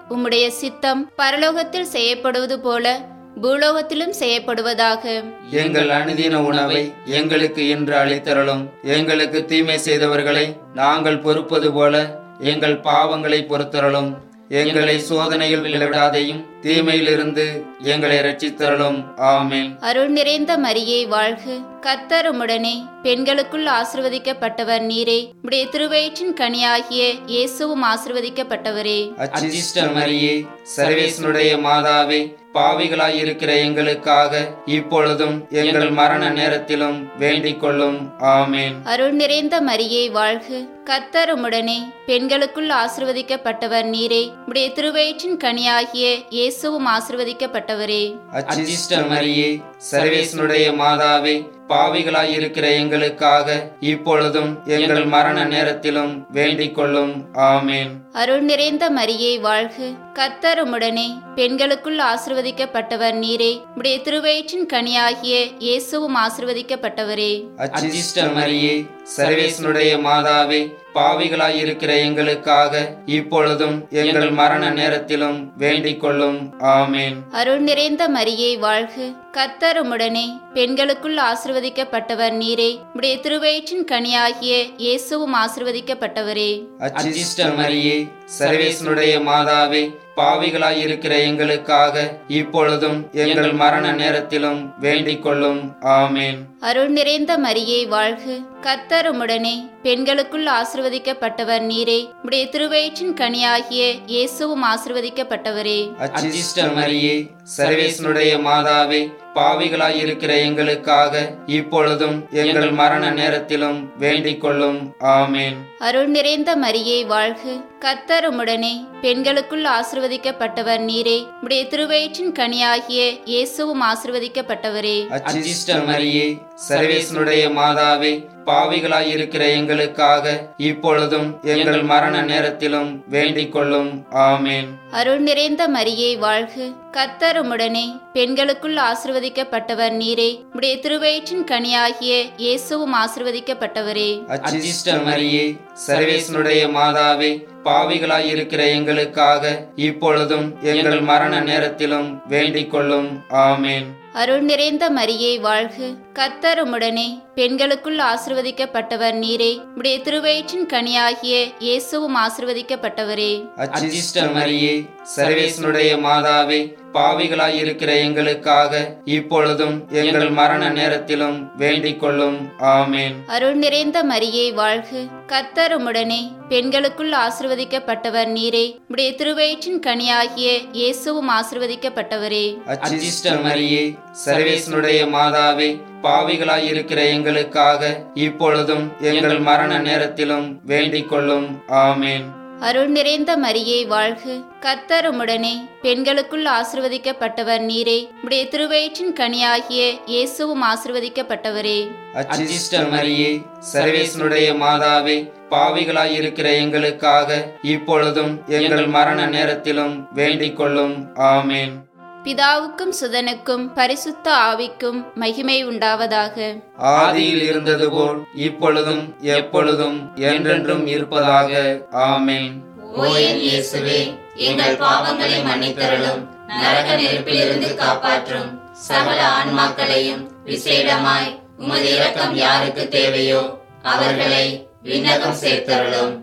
உம்முடைய சித்தம் பரலோகத்தில் செய்யப்படுவது போல பூலோகத்திலும் செய்யப்படுவதாக எங்கள் அனுதின உணவை எங்களுக்கு இன்று அளித்தருளும் எங்களுக்கு தீமை செய்தவர்களை நாங்கள் பொறுப்பது போல எங்கள் பாவங்களை பொறுத்தருளும் எங்களை சோதனையில் விளைவிடாதையும் தீமையிலிருந்து எங்களை ரட்சித்தருளும் ஆமென் அருள் நிறைந்த மரியே வாழ்க கர்த்தர் உம்முடனே பெண்களுக்குள் ஆசிர்வதிக்கப்பட்டவர் நீரே உடைய திருவயிற்றின் கனியாகிய இயேசுவும் ஆசிர்வதிக்கப்பட்டவரே அச்சிஷ்ட மரியே சர்வேசனுடைய மாதாவே பாவிகளாய் இருக்கிற எங்களுக்காக இப்பொழுதும் எங்கள் மரண நேரத்திலும் வேண்டிக் கொள்ளும் ஆமென் அருள் நிறைந்த மரியே வாழ்க கர்த்தர் உம்முடனே பெண்களுக்குள் ஆசிர்வதிக்கப்பட்டவர் நீரே உடைய திருவயிற்றின் கனியாகிய இயேசுவும் ஆசிர்வதிக்கப்பட்டவரே அச்சிஷ்ட மரியே சர்வேசனுடைய மாதாவே பாவிகளாய் இருக்கிற எங்களுக்காக இப்பொழுதும் எங்கள் மரண நேரத்திலும் வேண்டிக் கொள்ளும் ஆமென் அருள் நிறைந்த மரியே வாழ்க கர்த்தர் உம்முடனே பெண்களுக்குள் ஆசிர்வதிக்கப்பட்டவர் நீரே உடைய திருவயிற்றின் கனியாகிய இயேசுவும் ஆசிர்வதிக்கப்பட்டவரே அச்சிஷ்ட மரியே சர்வேசனுடைய மாதாவே பாவிகளாய் இருக்கிற எங்களுக்காக இப்பொழுதும் எங்கள் மரண நேரத்திலும் வேண்டிக் கொள்ளும் ஆமென் அருள் நிறைந்த மரியே வாழ்க கர்த்தர் உம்முடனே பெண்களுக்குள் ஆசிர்வதிக்கப்பட்டவர் நீரே உடைய திருவயிற்றின் கனியாகிய இயேசுவும் ஆசிர்வதிக்கப்பட்டவரே அச்சிஷ்ட மரியே சர்வேசனுடைய மாதாவே பாவிகளாய் இருக்கிற எங்களுக்காக இப்பொழுதும் எங்கள் மரண நேரத்திலும் வேண்டிக் கொள்ளும் ஆமென் அருள் நிறைந்த மரியே வாழ்க கர்த்தர் உம்முடனே பெண்களுக்குள் ஆசிர்வதிக்கப்பட்டவர் நீரே உடைய திருவயிற்றின் கனியாகிய இயேசுவும் ஆசிர்வதிக்கப்பட்டவரே அச்சிஷ்ட மரியே சர்வேசனுடைய மாதாவே பாவிகளாய் இருக்கிற எங்களுக்காக இப்பொழுதும் எங்கள் மரண நேரத்திலும் வேண்டிக் கொள்ளும் ஆமென் அருள் நிறைந்த மரியே வாழ்க கர்த்தர் உம்முடனே பெண்களுக்குள் ஆசிர்வதிக்கப்பட்டவர் நீரே உடைய திருவயிற்றின் கனியாகிய இயேசுவும் ஆசிர்வதிக்கப்பட்டவரே அச்சிஷ்ட மரியே சர்வேசனுடைய மாதாவே பாவிகளாய் இருக்கிற எங்களுக்காக இப்பொழுதும் எங்கள் மரண நேரத்திலும் வேண்டிக் கொள்ளும் ஆமென் அருள் நிறைந்த மரியே வாழ்க கர்த்தர் உம்முடனே பெண்களுக்குள் ஆசிர்வதிக்கப்பட்டவர் நீரே உடைய திருவயிற்றின் கனியாகிய இயேசுவும் ஆசிர்வதிக்கப்பட்டவரே அச்சிஷ்ட மரியே சர்வேசனுடைய மாதாவே பாவிகளாய் இருக்கிற எங்களுக்காக இப்பொழுதும் எங்கள் மரண நேரத்திலும் வேண்டிக் கொள்ளும் ஆமென் அருள் நிறைந்த மரியே வாழ்க கர்த்தர் உம்முடனே பெண்களுக்குள் ஆசிர்வதிக்கப்பட்டவர் நீரே உடைய திருவயிற்றின் கனியாகிய இயேசுவும் ஆசிர்வதிக்கப்பட்டவரே அச்சிஷ்ட மரியே சர்வேசனுடைய மாதாவே பாவிகளாய் இருக்கிற எங்களுக்காக இப்பொழுதும் எங்கள் மரண நேரத்திலும் வேண்டிக் கொள்ளும் ஆமென் அருள் நிறைந்த மரியே வாழ்க கர்த்தர் உம்முடனே பெண்களுக்குள் ஆசிர்வதிக்கப்பட்டவர் நீரே உடைய திருவயிற்றின் கனியாகிய இயேசுவும் ஆசிர்வதிக்கப்பட்டவரே அச்சிஷ்ட மரியே சர்வேசனுடைய மாதாவே பாவிகளாய் இருக்கிற எங்களுக்காக இப்பொழுதும் எங்கள் மரண நேரத்திலும் வேண்டிக் கொள்ளும் ஆமென் அருள் நிறைந்த மரியே வாழ்க கர்த்தர் உம்முடனே பெண்களுக்குள் ஆசிர்வதிக்கப்பட்டவர் நீரே உடைய திருவயிற்றின் கனியாகிய இயேசுவும் ஆசிர்வதிக்கப்பட்டவரே அச்சிஷ்ட மரியே சர்வேசனுடைய மாதாவே பாவிகளாய் இருக்கிற எங்களுக்காக இப்பொழுதும் எங்கள் மரண நேரத்திலும் வேண்டிக் கொள்ளும் ஆமென் பிதாவுக்கும் சுதனுக்கும் பரிசுத்த ஆவிக்கும் மகிமை உண்டாவதாக ஆதியில் இருந்தது போல் இப்பொழுதும் எப்பொழுதும் என்றென்றும் இருப்பதாக ஆமென் ஓ என் இயேசுவே எங்கள் பாவங்களை மன்னித்தருளும் நரக நெருப்பிலிருந்து காப்பாற்றும் சகல ஆன்மாக்களையும் விசேடமாய் உமது இரக்கம் யாருக்கு தேவையோ அவர்களை விண்ணகம் சேர்த்தருளும்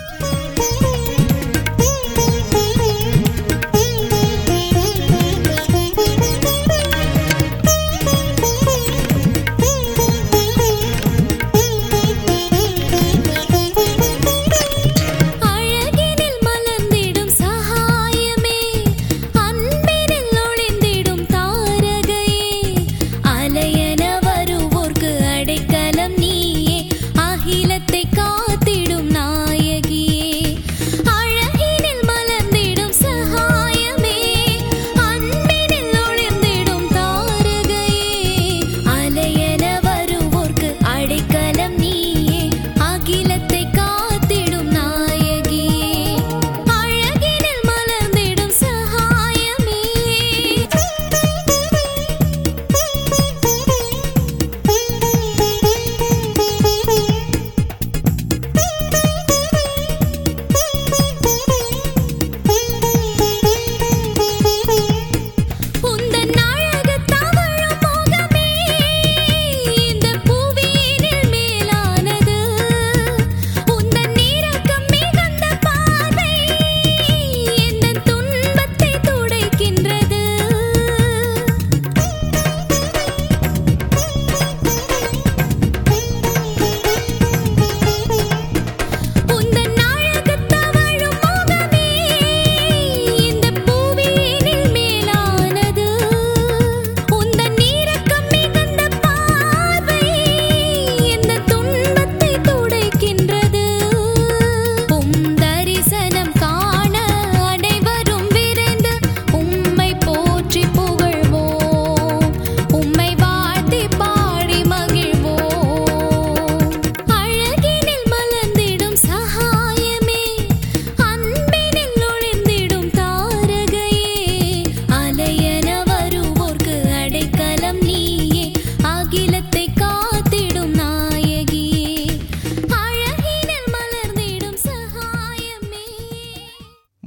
அழகினில் மலர்ந்திடும் சகாயமே அன்பினில் ஒளிந்திடும் தாரகையே அலையன வருவோர்க்கு அடைக்கலம் நீயே அகிலத்தை காத்திடும் நாயகி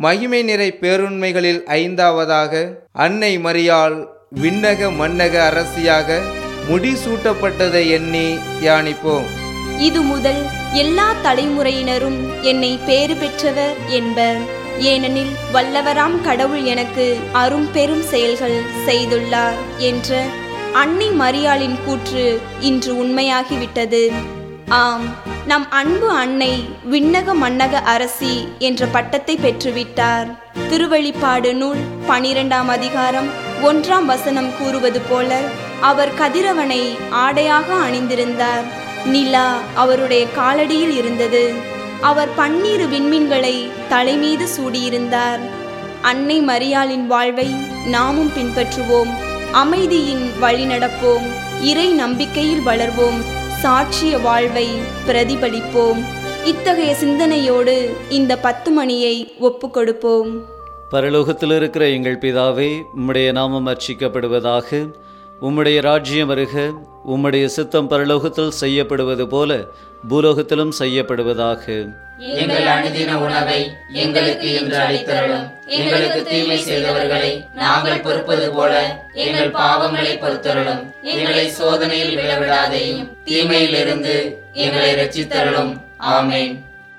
மகிமை நிறை பேருண்மைகளில் ஐந்தாவதாக அன்னை மரியாள் விண்ணக மன்னக அரசியாக முடிசூட்டப்பட்டதை எண்ணி தியானிப்போம் இது முதல் எல்லா தலைமுறையினரும் என்னை பேறு பெற்றவர் என்பர் ஏனெனில் வல்லவராம் கடவுள் எனக்கு அரும் பெரும் செயல்கள் செய்துள்ளார் என்ற அன்னை மரியாளின் கூற்று இன்று உண்மையாகிவிட்டது ஆம் நம் அன்பு அன்னை விண்ணக மன்னக அரசி என்ற பட்டத்தை பெற்றுவிட்டார் திருவழிப்பாடு நூல் பனிரெண்டாம் அதிகாரம் ஒன்றாம் வசனம் கூறுவது போல அவர் கதிரவனை ஆடையாக அணிந்திருந்தார் நிலா அவருடைய காலடியில் இருந்தது அவர் பன்னீரு விண்மீன்களை தலைமீது சூடியிருந்தார் அன்னை மரியாளின் வாழ்வை நாமும் பின்பற்றுவோம் அமைதியின் வழி நடப்போம் இறை நம்பிக்கையில் வளர்வோம் சாட்சிய வாழ்வை பிரதிபலிப்போம் இத்தகைய சிந்தனையோடு இந்த பத்து மணியை ஒப்புக்கொடுப்போம் பரலோகத்தில் இருக்கிற எங்கள் பிதாவே உம்முடைய நாமம் அர்ச்சிக்கப்படுவதாக உம்முடைய ராஜ்யம் வருக உம்முடைய சித்தம் பரலோகத்தில் செய்யப்படுவது போல பூலோகத்திலும் செய்யப்படுவதாக எங்கள் அனுதின உணவை எங்களுக்கு இன்று அளித்தருளும் எங்களுக்கு தீமை செய்தவர்களை நாங்கள் பொறுப்பது போல எங்கள் பாவங்களை பொறுத்தருளும் எங்களை சோதனையில் விழவிடாதையும் தீமையிலிருந்து எங்களை ரட்சித்தருளும் ஆமேன்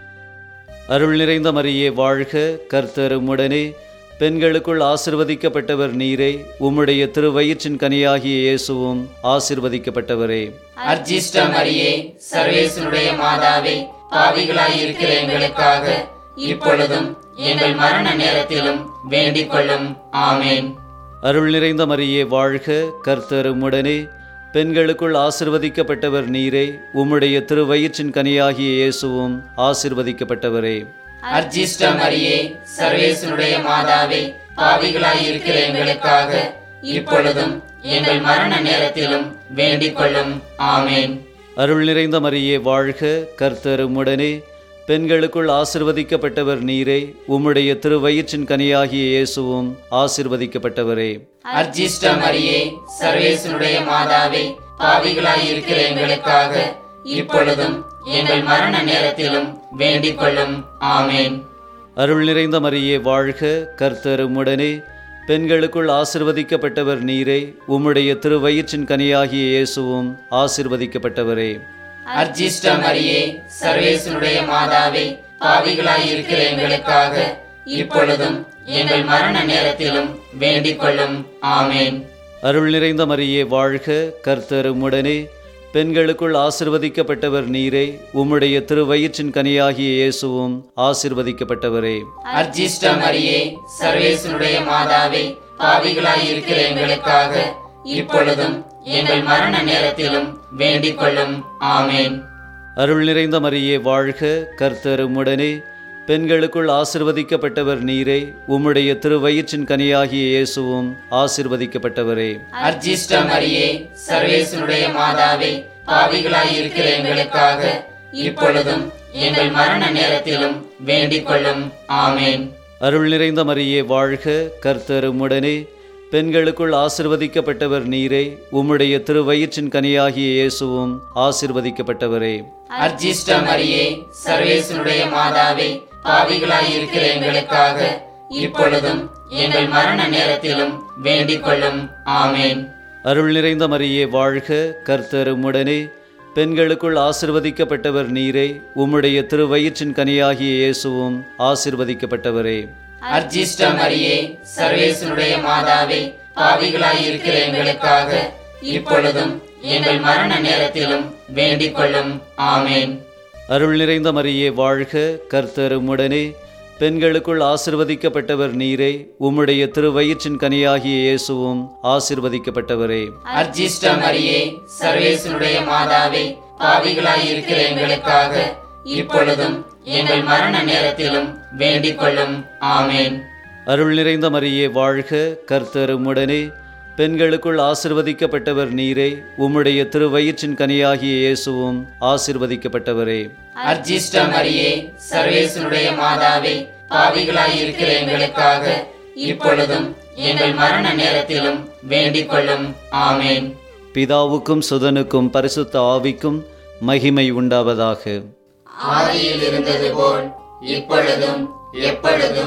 அருள் நிறைந்த மரியே வாழ்க கர்த்தர் உம்முடனே பெண்களுக்குள் ஆசிர்வதிக்கப்பட்டவர் நீரே உம்முடைய திருவயிற்றின் கனியாகிய இயேசுவும் ஆசிர்வதிக்கப்பட்டவரே அர்ஜிஷ்ட மரியே சர்வேசனுடைய மாதாவே பாவிகளாய் இருக்கிற எங்களுக்காக இப்பொழுதும் எங்கள் மரண நேரத்திலும் வேண்டிக் கொள்ளும் ஆமேன் அருள் நிறைந்த மரியே வாழ்க கர்த்தர் உம்முடனே பெண்களுக்குள் ஆசிர்வதிக்கப்பட்டவர் நீரே உம்முடைய திருவயிற்றின் கனியாகிய இயேசுவும் ஆசிர்வதிக்கப்பட்டவரே அர்ஜிஷ்ட மரியே சர்வேசனுடைய மாதாவே பாவிகளாய் இருக்கிற எங்களுக்காக இப்பொழுதும் எங்கள் மரண நேரத்திலும் வேண்டிக் கொள்ளும் ஆமேன் அருள் நிறைந்த மரியே வாழ்க கர்த்தர் உம்முடனே பெண்களுக்குள் ஆசிர்வதிக்கப்பட்டவர் நீரே உம்முடைய திருவயிற்றின் கனியாகிய இயேசுவும் ஆசிர்வதிக்கப்பட்டவரே அர்ஜிஷ்ட மரியே சர்வேசனுடைய மாதாவே பாவிகளாய் இருக்கிற எங்களுக்காக இப்பொழுதும் எங்கள் மரண நேரத்திலும் வேண்டிக் கொள்ளும் ஆமேன் அருள் நிறைந்த மரியே வாழ்க கர்த்தர் உம்முடனே பெண்களுக்குள் ஆசிர்வதிக்கப்பட்டவர் நீரே உம்முடைய திருவயிற்றின் கனியாகிய இயேசுவும் ஆசிர்வதிக்கப்பட்டவரே அர்ஜிஷ்ட மரியே சர்வேசனுடைய மாதாவே பாவிகளாய் இருக்கிற எங்களுக்காக இப்பொழுதும் எங்கள் மரண நேரத்திலும் வேண்டிக் கொள்ளும் ஆமேன் அருள் நிறைந்த மரியே வாழ்க கர்த்தர் உம்முடனே பெண்களுக்குள் ஆசிர்வதிக்கப்பட்டவர் நீரே உம்முடைய திருவயிற்றின் கனியாகிய இயேசுவும் ஆசிர்வதிக்கப்பட்டவரே அர்ஜிஷ்ட மரியே சர்வேசனுடைய மாதாவே பாவிகளாய் இருக்கிற எங்களுக்காக இப்பொழுதும் எங்கள் மரண நேரத்திலும் வேண்டிக் கொள்ளும் ஆமேன் அருள் நிறைந்த மரியே வாழ்க கர்த்தர் உம்முடனே பெண்களுக்குள் ஆசிர்வதிக்கப்பட்டவர் நீரே உம்முடைய திருவயிற்றின் கனியாகிய இயேசுவும் ஆசிர்வதிக்கப்பட்டவரே அர்ஜிஷ்ட மரியே சர்வேசனுடைய மாதாவே பாவிகளாய் இருக்கிற எங்களுக்காக இப்பொழுதும் எங்கள் மரண நேரத்திலும் வேண்டிக் கொள்ளும் ஆமேன் அருள் நிறைந்த மரியே வாழ்க கர்த்தர் உம்முடனே பெண்களுக்குள் ஆசிர்வதிக்கப்பட்டவர் நீரே உம்முடைய திருவயிற்றின் கனியாகிய இயேசுவும் ஆசிர்வதிக்கப்பட்டவரே அர்ஜிஷ்ட மரியே சர்வேசனுடைய மாதாவே பாவிகளாய் இருக்கிற எங்களுக்காக இப்பொழுதும் எங்கள் மரண நேரத்திலும் வேண்டிக் கொள்ளும் ஆமேன் அருள் நிறைந்த மரியே வாழ்க கர்த்தர் உம்முடனே பெண்களுக்குள் ஆசிர்வதிக்கப்பட்டவர் நீரே உம்முடைய திருவயிற்றின் கனியாகிய இயேசுவும் ஆசிர்வதிக்கப்பட்டவரே அர்ஜிஷ்ட மரியே சர்வேசனுடைய மாதாவே பாவிகளாய் இருக்கிற எங்களுக்காக இப்பொழுதும் எங்கள் மரண நேரத்திலும் வேண்டிக் கொள்ளும் ஆமேன் அருள் நிறைந்த மரியே வாழ்க கர்த்தர் உம்முடனே பெண்களுக்குள் ஆசிர்வதிக்கப்பட்டவர் நீரே உம்முடைய திருவயிற்றின் கனியாகிய இயேசுவும் ஆசிர்வதிக்கப்பட்டவரே அர்ஜிஷ்ட மரியே சர்வேசனுடைய மாதாவே பாவிகளாய் இருக்கிற எங்களுக்காக இப்பொழுதும் எங்கள் மரண நேரத்திலும் வேண்டிக் கொள்ளும் ஆமேன் அருள் நிறைந்த மரியே வாழ்க கர்த்தர் உம்முடனே பெண்களுக்குள் ஆசிர்வதிக்கப்பட்டவர் நீரே உம்முடைய திருவயிற்றின் கனியாகிய இயேசுவும் ஆசிர்வதிக்கப்பட்டவரே அர்ஜிஷ்ட மரியே சர்வேசனுடைய மாதாவே பாவிகளாய் இருக்கிற எங்களுக்காக இப்பொழுதும் எங்கள் மரண நேரத்திலும் வேண்டிக் கொள்ளும் ஆமேன் பிதாவுக்கும் சுதனுக்கும் பரிசுத்த ஆவிக்கும் மகிமை உண்டாவதாக ஆதியில் இருந்தது போல் இப்பொழுதும் எப்பொழுதும்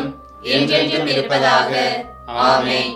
என்றென்றும் இருப்பதாக ஆமென்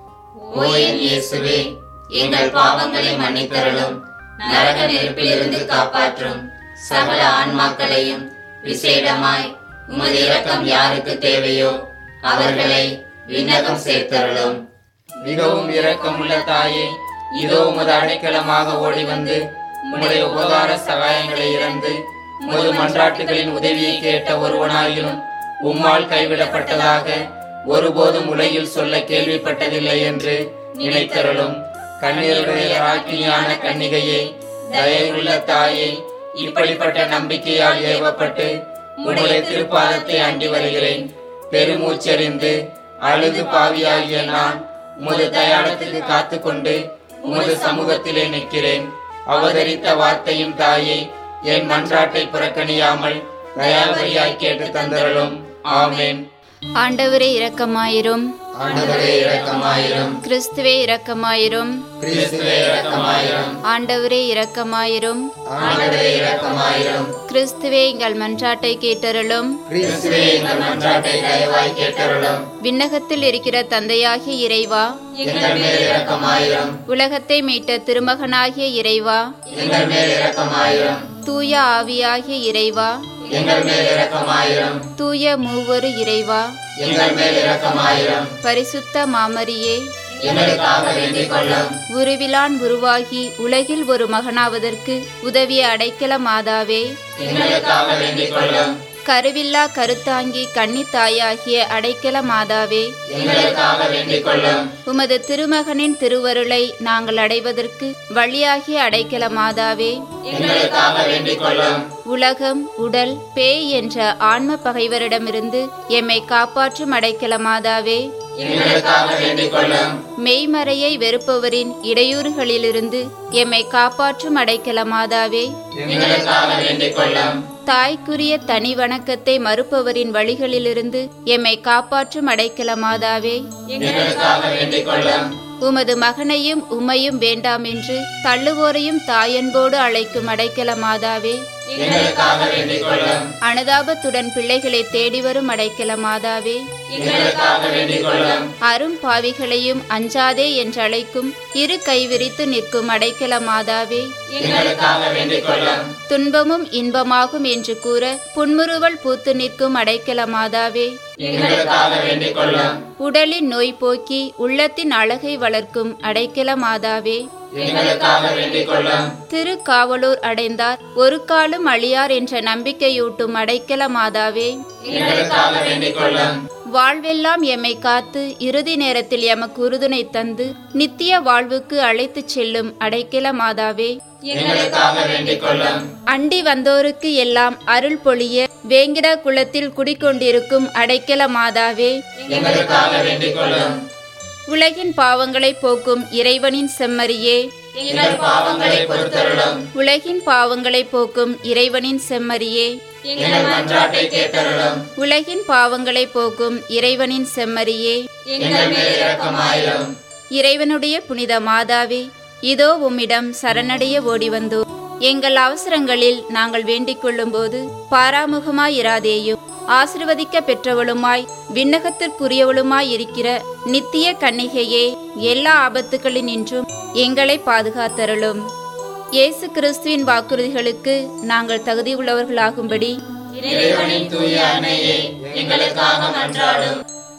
ஓ என் இயேசுவே எங்கள் பாவங்களை மன்னித்தருளும் நரக நெருப்பிலிருந்து காப்பாற்றும் சகல ஆன்மாக்களையும் விசேடமாய் உமது இரக்கம் யாருக்கு தேவையோ அவர்களை விண்ணகம் சேர்த்தருளும் மிகவும் இரக்கமுள்ள தாயே இதோ உமது அடைக்கலமாக ஓடி வந்து உம்முடைய உபகார சகாயங்களை இறந்து உமது மன்றாட்டுகளின் உதவியை கேட்ட ஒருவனாயிலும் உம்மால் கைவிடப்பட்டதாக ஒருபோதும் உலகில் சொல்ல கேள்விப்பட்டதில்லை என்று நினைத்தருளும் கண்ணீருடைய ராக்கினியான கன்னிகையே தயவுள்ள தாயே இப்படிப்பட்ட நம்பிக்கையால் ஏவப்பட்டு உம்முடைய திருப்பாதத்தை அண்டி வருகிறேன் பெருமூச்செறிந்து அழுது பாவியாகிய நான் உமது தயாளத்துக்கு காத்துக்கொண்டு உமது சமூகத்திலே நிற்கிறேன் அவதரித்த வார்த்தையும் தாயே என் மன்றாட்டை புறக்கணியாமல் தயாபரியாய் கேட்டு தந்தருளும் ஆமேன் ஆண்டவரே இரக்கமாயிரும் ஆண்டவரே இரக்கமாயிரும் கிறிஸ்துவே இரக்கமாயிரும் கிறிஸ்துவே இரக்கமாயிரும் ஆண்டவரே இரக்கமாயிரும் ஆண்டவரே இரக்கமாயிரும் கிறிஸ்துவே எங்கள் மன்றாட்டை கேட்டருளும் கிறிஸ்துவே எங்கள் மன்றாட்டை தயவாய் கேட்டருளும் விண்ணகத்தில் இருக்கிற தந்தையாகிய இறைவா எங்கள் மேல் இரக்கமாயிரும் உலகத்தை மீட்ட திருமகனாகிய இறைவா எங்கள் மேல் இரக்கமாயிரும் தூய ஆவியாகிய இறைவா எங்கள் மேல் இரக்கமாயிரும் தூய மூவரு இறைவா எங்கள் மேல் இரக்கமாயிரும் பரிசுத்த மாமரியே எங்களுக்காக வேண்டிக் கொள்ளும் உருவிலான் உருவாகி உலகில் ஒரு மகனாவதற்கு உதவிய அடைக்கல மாதாவே எங்களுக்காக வேண்டிக் கொள்ளும் கருவில்லா கருத்தாங்கி கன்னித்தாயாகிய அடைக்கல மாதாவே எங்களுக்காக வேண்டிக் கொள்ளும் உமது திருமகனின் திருவருளை நாங்கள் அடைவதற்கு வழியாகிய அடைக்கல மாதாவே எங்களுக்காக வேண்டிக் கொள்ளும் உலகம் உடல் பேய் என்ற ஆன்ம பகைவரிடமிருந்து எம்மை காப்பாற்றும் அடைக்கல மாதாவே எங்களுக்காக வேண்டிக் கொள்ளும் மெய்மறையை வெறுப்பவரின் இடையூறுகளிலிருந்து எம்மை காப்பாற்றும் அடைக்கல மாதாவே எங்களுக்காக வேண்டிக் கொள்ளும் தாய்க்குரிய தனி வணக்கத்தை மறுப்பவரின் வழிகளிலிருந்து எம்மை காப்பாற்றும் அடைக்கல மாதாவே எங்களுக்காக வேண்டிக் கொள்ளும் உமது மகனையும் உம்மையும் வேண்டாம் என்று தள்ளுவோரையும் தாயன்போடு அழைக்கும் அடைக்கல மாதாவே எங்களுக்காக வேண்டிக் கொள்ளும் அனுதாபத்துடன் பிள்ளைகளை தேடி வரும் அடைக்கல மாதாவே எங்களுக்காக வேண்டிக் கொள்ளும் அரும் பாவிகளையும் அஞ்சாதே என்று அழைக்கும் இரு கைவிரித்து நிற்கும் அடைக்கல மாதாவே எங்களுக்காக வேண்டிக் கொள்ளும் துன்பமும் இன்பமாகும் என்று கூற புன்முறுவல் பூத்து நிற்கும் அடைக்கல மாதாவே எங்களுக்காக வேண்டிக் கொள்ளும் உடலின் நோய் போக்கி உள்ளத்தின் அழகை வளர்க்கும் அடைக்கல மாதாவே எங்களுக்காக வேண்டிக் கொள்ளும் திருக்காவலூர் அடைந்தார் ஒரு காலும் அழியார் என்ற நம்பிக்கையூட்டும் அடைக்கல மாதாவே எங்களுக்காக வேண்டிக் கொள்ளும் வாழ்வெல்லாம் எம்மை காத்து இறுதி நேரத்தில் எமக்கு உறுதுணை தந்து நித்திய வாழ்வுக்கு அழைத்துச் செல்லும் அடைக்கல மாதாவே எங்களுக்காக வேண்டிக் கொள்ளும் அண்டி வந்தோருக்கு எல்லாம் அருள் பொழிய வேங்கிட குளத்தில் குடிக்கொண்டிருக்கும் அடைக்கல மாதாவே எங்களுக்காக வேண்டிக் கொள்ளும் உலகின் பாவங்களை போக்கும் இறைவனின் செம்மறியே எங்கள் பாவங்களை பொறுத்தருளும் உலகின் பாவங்களை போக்கும் இறைவனின் செம்மறியே எங்கள் மன்றாட்டை கேட்டருளும் உலகின் பாவங்களை போக்கும் இறைவனின் செம்மறியே எங்கள் மேல் இரக்கமாயிரும் இறைவனுடைய புனித மாதாவே இதோ உம்மிடம் சரணடைய ஓடி வந்தோம் எங்கள் அவசரங்களில் நாங்கள் வேண்டிக் கொள்ளும்போது பாராமுகமாயிராதேயும் ஆசிர்வதிக்க பெற்றவளுமாய் விண்ணகத்திற்குரியவளுமாய் இருக்கிற நித்திய கன்னிகையே எல்லா ஆபத்துகளினின்றும் எங்களை பாதுகாத்தருளும் இயேசு கிறிஸ்துவின் வாக்குறுதிகளுக்கு நாங்கள் தகுதியுள்ளவர்களாகும்படி இறைவனின் தூய அன்னையே எங்களுக்காக மன்றாடும்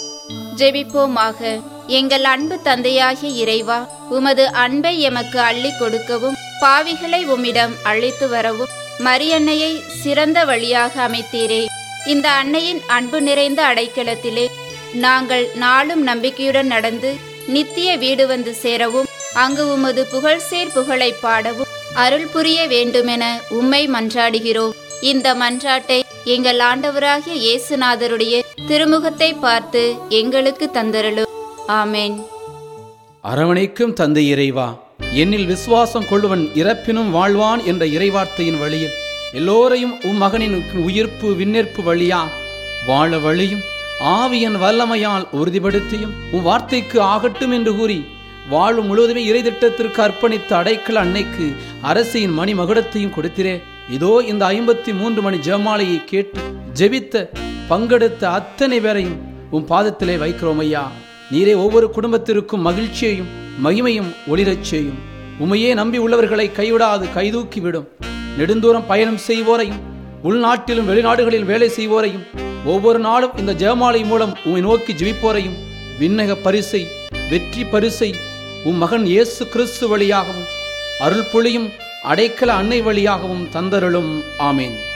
ஜெபிப்போமாக எங்கள் அன்பு தந்தையாகிய இறைவா உமது அன்பை எமக்கு அள்ளி கொடுக்கவும் பாவிகளை உம்மிடம் அழைத்து வரவும் மரியன்னையை சிறந்த வழியாக அமைத்தீரே இந்த அன்னையின் அன்பு நிறைந்த அடைக்கலத்திலே நாங்கள் நாளும் நம்பிக்கையுடன் நடந்து நித்திய வீடு வந்து சேரவும் அங்கு உமது புகழ்சேர் புகழை பாடவும் அருள் புரிய வேண்டுமென உம்மை மன்றாடுகிறோம் இந்த மன்றாட்டை எங்கள் ஆண்டவராகிய இயேசுநாதருடைய திருமுகத்தை பார்த்து எங்களுக்கு தந்தருளும் ஆமேன் அரவணைக்கும் தந்தை இறைவா என்னில் விசுவாசம் கொள்ளுவன் இறப்பினும் வாழ்வான் என்ற இறைவார்த்தையின் வழியில் எல்லோரையும் உம் மகனின் உயிர்ப்பு விண்ணேற்பு வழியா வாழ வழியும் ஆவியன் வல்லமையால் உறுதிப்படுத்தியும் உம் வார்த்தைக்கு ஆகட்டும் என்று கூறி வாழும் முழுவதுமே இறை திட்டத்திற்கு அர்ப்பணித்த அடைக்கல அன்னைக்கு அரசியின் மணி மகுடத்தையும் கொடுத்திரே இதோ இந்த ஐம்பத்தி மூன்று மணி ஜெபமாலையை கேட்டு ஜெபித்த பங்கெடுத்த அத்தனை பேரையும் உம் பாதத்திலே வைக்கிறோம் ஐயா நீரே ஒவ்வொரு குடும்பத்திற்கும் மகிழ்ச்சியையும் மகிமையும் ஒளிரச் செய்யும் உமையே நம்பி உள்ளவர்களை கைவிடாது கைதூக்கி விடும் நெடுந்தூரம் பயணம் செய்வோரையும் உள்நாட்டிலும் வெளிநாடுகளில் வேலை செய்வோரையும் ஒவ்வொரு நாளும் இந்த ஜெயமாலை மூலம் உம்மை நோக்கி ஜெபிப்போரையும் விண்ணக பரிசை வெற்றி பரிசை உம் மகன் இயேசு கிறிஸ்து வழியாகவும் அருள் பொழியும் அடைக்கல அன்னை வழியாகவும் தந்தருளும் ஆமேன்